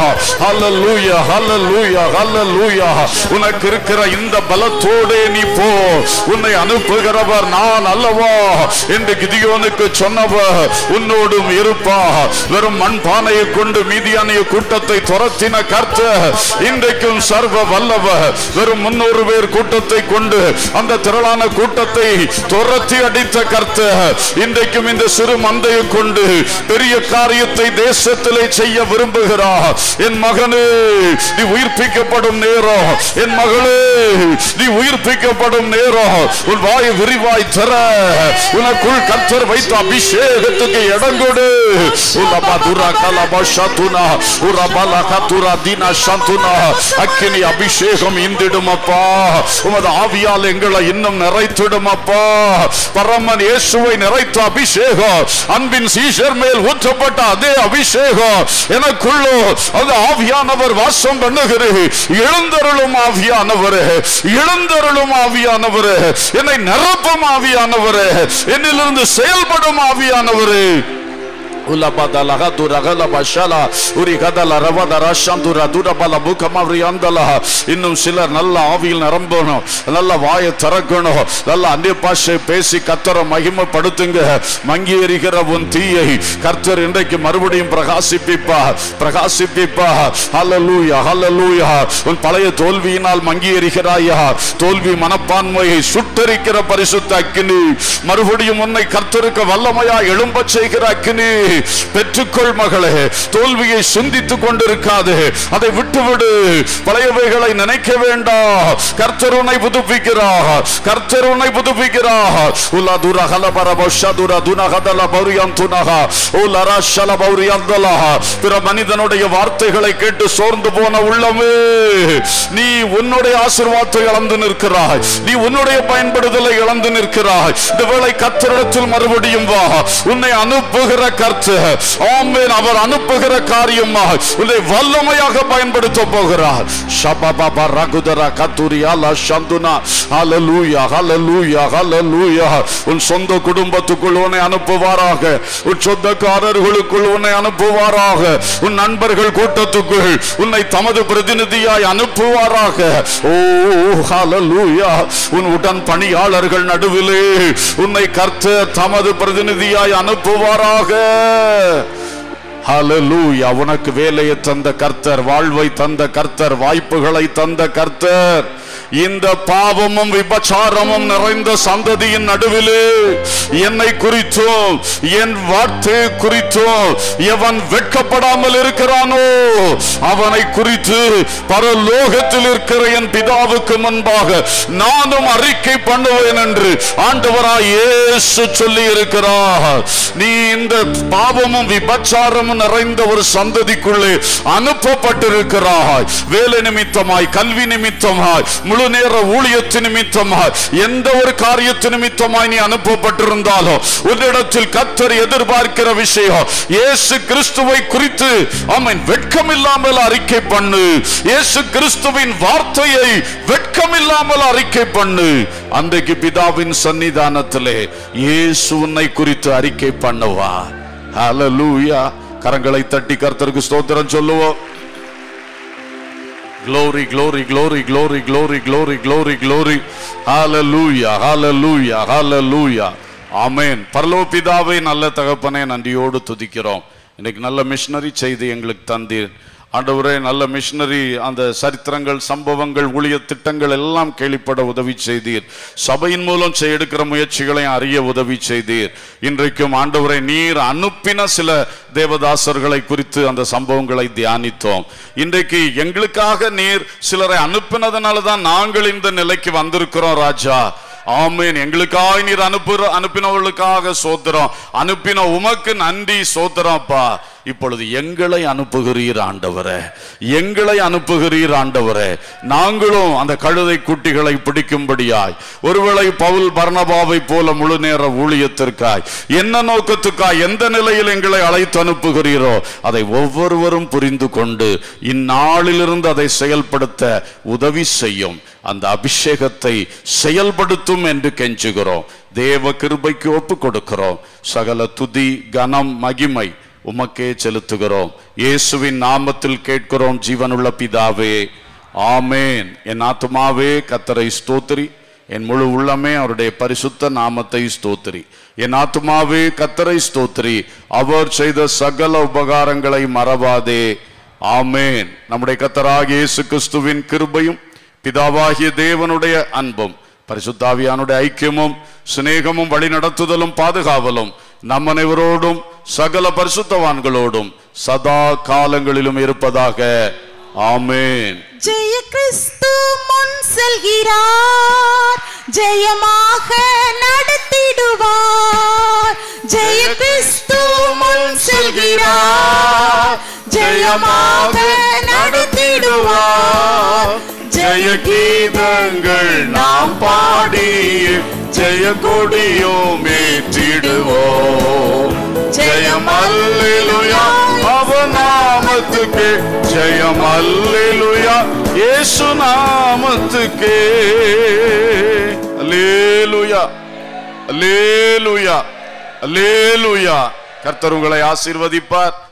ஹalleluya ஹalleluya ஹalleluya உனக்கு இருக்கிற இந்த பலத்தோடே நீ போ உன்னை அனுப்புகிறவர் நான் அல்லவா என்று கிதியோனுக்கு சொன்னவர் உன்னோடும் இருப்பா வெறும் மண்பானையை கொண்டு மீதியானிய கூட்டத்தை துரத்தின கர்த்தர் இன்றைக்கும் சர்வ வல்லவர் வெறும் முன்னூறு பேர் கூட்டத்தை கொண்டு அந்த திரளான கூட்டத்தை துரத்தி அடித்த கர்த்தர் இன்றைக்கும் இந்த சிறு மந்தையை கொண்டு பெரிய காரியத்தை தேசத்திலே செய்ய விரும்புகிறார் என் மகனே நீ உயிர்ப்பிக்கப்படும் நேரம் என் மகளே நீ உயிர்ப்பிக்கப்படும் நேரம் உன் வாய் விரிவாய் தர உனக்குள் கர்த்தர் வைத்த அபிஷேகத்துக்கு இடம் கொடு உலபா துரா கலபா ஷத்துனா உரபலா கத்துரா தீனா சந்துனா அக்கினி அபிஷேகம் இந்திடும் அப்பா உமது ஆவியால் எங்களை இன்னும் நிறைத்திடும் அப்பா பரமன் இயேசுவை நிறைத்த அபிஷேகம் அன்பின் சீஷர் மேல் ஊற்றப்பட்ட அதே அபிஷேகம் எனக்குள்ளோ அந்த ஆவியானவர் வாசம் பண்ணுகிறது எழுந்தருளும் ஆவியானவர் எழுந்தருளும் ஆவியானவர் என்னை நிரப்பும் ஆவியானவர் என்னிலிருந்து செயல்படும் ஆவியானவர் உலபதலக துரகல பஷல உரி கதல ரவத ரஷந்துர துரபல முகமவ்ரி அந்தல இன்னும் சிலர் நல்ல ஆவியில் நிரம்பணும் நல்ல வாயை திறக்கணும் நல்ல அந்நிய பாஷை பேசி கத்தரை மகிமைப்படுத்துங்க மங்கி எறிகிற உன் தீயை கர்த்தர் இன்றைக்கு மறுபடியும் பிரகாசிப்பிப்பா பிரகாசிப்பிப்பா ஹalleluya ஹalleluya உன் பழைய தோல்வியினால் மங்கி எறிகிறாயா தோல்வி மனப்பான்மையை சுட்டரிக்கிற பரிசுத்த அக்கினி மறுபடியும் உன்னை கர்த்தருக்கு வல்லமையா எழும்பச் செய்கிற அக்கினி பெற்றுக்கொள் மகளே தோல்வியை சிந்தித்துக் கொண்டிருக்காது அதை விட்டுவிடு பழையவைகளை நினைக்க வேண்டாம் கர்த்தர் உன்னை புதுப்பிக்கிறார் கர்த்தர் உன்னை புதுப்பிக்கிறார் உலா துர ஹல பரப ஷதுர துன ஹதல பௌரியம் துனஹ ஓ லரா ஷல பௌரியந்தலா பிற மனிதனுடைய வார்த்தைகளை கேட்டு சோர்ந்து போன உள்ளமே நீ உன்னுடைய ஆசீர்வாதத்தை இழந்து நிற்கிறாய் நீ உன்னுடைய பயன்படுதலை இழந்து நிற்கிறாய் இந்த வேளை கர்த்தரிடத்தில் மறுபடியும் வா உன்னை அனுப்புகிற கர்த்தர் ஆமென் அவர் அனுப்புகிற காரியமா உன்னை வல்லமையாக பயன்படுத்த போகிறார் ஷபபப ரகுதர கத்துரியா லா சந்துனா ஹalleluya ஹalleluya ஹalleluya உன் சொந்த குடும்பத்துக்குள் உன்னை அனுப்புவாராக உன் சொந்தக்காரர்களுக்குள் உன்னை அனுப்புவாராக உன் நண்பர்கள் கூட்டத்துக்குள் உன்னை தமது பிரதிநிதியாய் அனுப்புவாராக ஓ ஹalleluya உன் உடன் பணியாளர்கள் நடுவிலே உன்னை கர்த்தர் தமது பிரதிநிதியாய் அனுப்புவாராக ஹalleluya உனக்கு வேலையை தந்த கர்த்தர் வாழ்வை தந்த கர்த்தர் வாய்ப்புகளை தந்த கர்த்தர் இந்த பாவமும் விபச்சாரமும் நிறைந்த சந்ததியின் நடுவிலே என்னை குறித்தும் என் வார்த்தை குறித்தும் எவன் வெட்கப்படாமல் இருக்கிறானோ அவனை குறித்து பரலோகத்தில் இருக்கிற என் பிதாவுக்கு முன்பாக நானும் அறிக்கை பண்ணுவேன் என்று ஆண்டவராய் இயேசு சொல்லி இருக்கிறார் நீ இந்த பாவமும் விபச்சாரமும் நிறைந்த ஒரு சந்ததிக்குள்ளே அனுப்பப்பட்டிருக்கிறாய் வேலை நிமித்தமாய் கல்வி நிமித்தமாய் முழு நேர ஊழியத்து நிமித்தமாய் எந்த ஒரு காரியத்து நிமித்தமாய் நீ அனுப்பப்பட்டிருந்தாலும் உன்னிடத்தில் கத்தர் எதிர்பார்க்கிற விஷயம் இயேசு கிறிஸ்துவை குறித்து அவன் வெட்கமில்லாமல் அறிக்கை பண்ணு இயேசு கிறிஸ்துவின் வார்த்தையை வெட்கமில்லாமல் அறிக்கை பண்ணு அன்றைக்கு பிதாவின் சன்னிதானத்திலே இயேசு உன்னை குறித்து அறிக்கை பண்ணுவா ஹalleluya கரங்களை தட்டி கர்த்தருக்கு ஸ்தோத்திரம் சொல்லுவோம் glory glory glory glory glory glory glory glory hallelujah hallelujah hallelujah ஆமென் பரலோக பிதாவை நல்ல தகப்பனே நன்றியோடு துதிக்கிறோம் இன்னைக்கு நல்ல மிஷனரி செய்தி எங்களுக்கு தந்தீர் ஆண்டவரே நல்ல மிஷனரி அந்த சரித்திரங்கள் சம்பவங்கள் ஊழிய திட்டங்கள் எல்லாம் கேள்விப்பட உதவி செய்தீர் சபையின் மூலம் செய்ய எடுக்கிற முயற்சிகளை அறிய உதவி செய்தீர் இன்றைக்கும் ஆண்டவரை நீர் அனுப்பின சில தேவதாசர்களை குறித்து அந்த சம்பவங்களை தியானித்தோம் இன்றைக்கு எங்களுக்காக நீர் சிலரை அனுப்பினதுனால தான் நாங்கள் இந்த நிலைக்கு வந்திருக்கிறோம் ராஜா ஆமேன் எங்களுக்காக நீர் அனுப்புற அனுப்பினவர்களுக்காக சோத்திரம் அனுப்பின உமக்கு நன்றி சோத்திரம்ப்பா இப்பொழுது எங்களை அனுப்புகிறீர் ஆண்டவரே எங்களை அனுப்புகிறீர் ஆண்டவரே நாங்களும் அந்த கழுதை குட்டிகளை பிடிக்கும்படியாய் ஒருவேளை பவுல் பர்ணபாவை போல முழு நேர ஊழியத்திற்காய் என்ன நோக்கத்துக்காய் எந்த நிலையில் எங்களை அழைத்து அனுப்புகிறீரோ அதை ஒவ்வொருவரும் புரிந்து கொண்டு இந்நாளிலிருந்து அதை செயல்படுத்த உதவி செய்யும் அந்த அபிஷேகத்தை செயல்படுத்தும் என்று கெஞ்சுகிறோம் தேவ கிருபைக்கு ஒப்பு கொடுக்கிறோம் சகல துதி கனம் மகிமை உமக்கே செலுத்துகிறோம் இயேசுவின் நாமத்தில் கேட்கிறோம் ஜீவனுள்ள பிதாவே ஆமேன் என் ஆத்துமாவே கத்தரை ஸ்தோத்திரி என் முழு உள்ளமே அவருடைய பரிசுத்த நாமத்தை ஸ்தோத்திரி என் ஆத்துமாவே கத்தரை ஸ்தோத்திரி அவர் செய்த சகல உபகாரங்களை மறவாதே ஆமேன் நம்முடைய கத்தராகிய இயேசு கிறிஸ்துவின் கிருபையும் பிதாவாகிய தேவனுடைய அன்பும் பரிசுத்தாவியானுடைய ஐக்கியமும் சிநேகமும் வழிநடத்துதலும் பாதுகாவலும் நம் அனைவரோடும் சகல பரிசுத்தவான்களோடும் சதா காலங்களிலும் இருப்பதாக ஆமேன் ஜெய கிறிஸ்து முன் செல்கிறார் ஜெயமாக நடத்திடுவார் ஜெய கிறிஸ்து முன் செல்கிறார் ஜெயமாக நடத்திடுவார் ஜெய கீதங்கள் நாம் பாடி ஜெய கொடியோம் ஏற்றிடுவோம் ஜெயம் அல்லேலூயா அவன் நாமத்துக்கு ஜெயம் அல்லேலூயா இயேசு நாமத்துக்கு அல்லேலூயா அல்லேலூயா அல்லேலூயா கர்த்தர் உங்களை ஆசீர்வதிப்பார்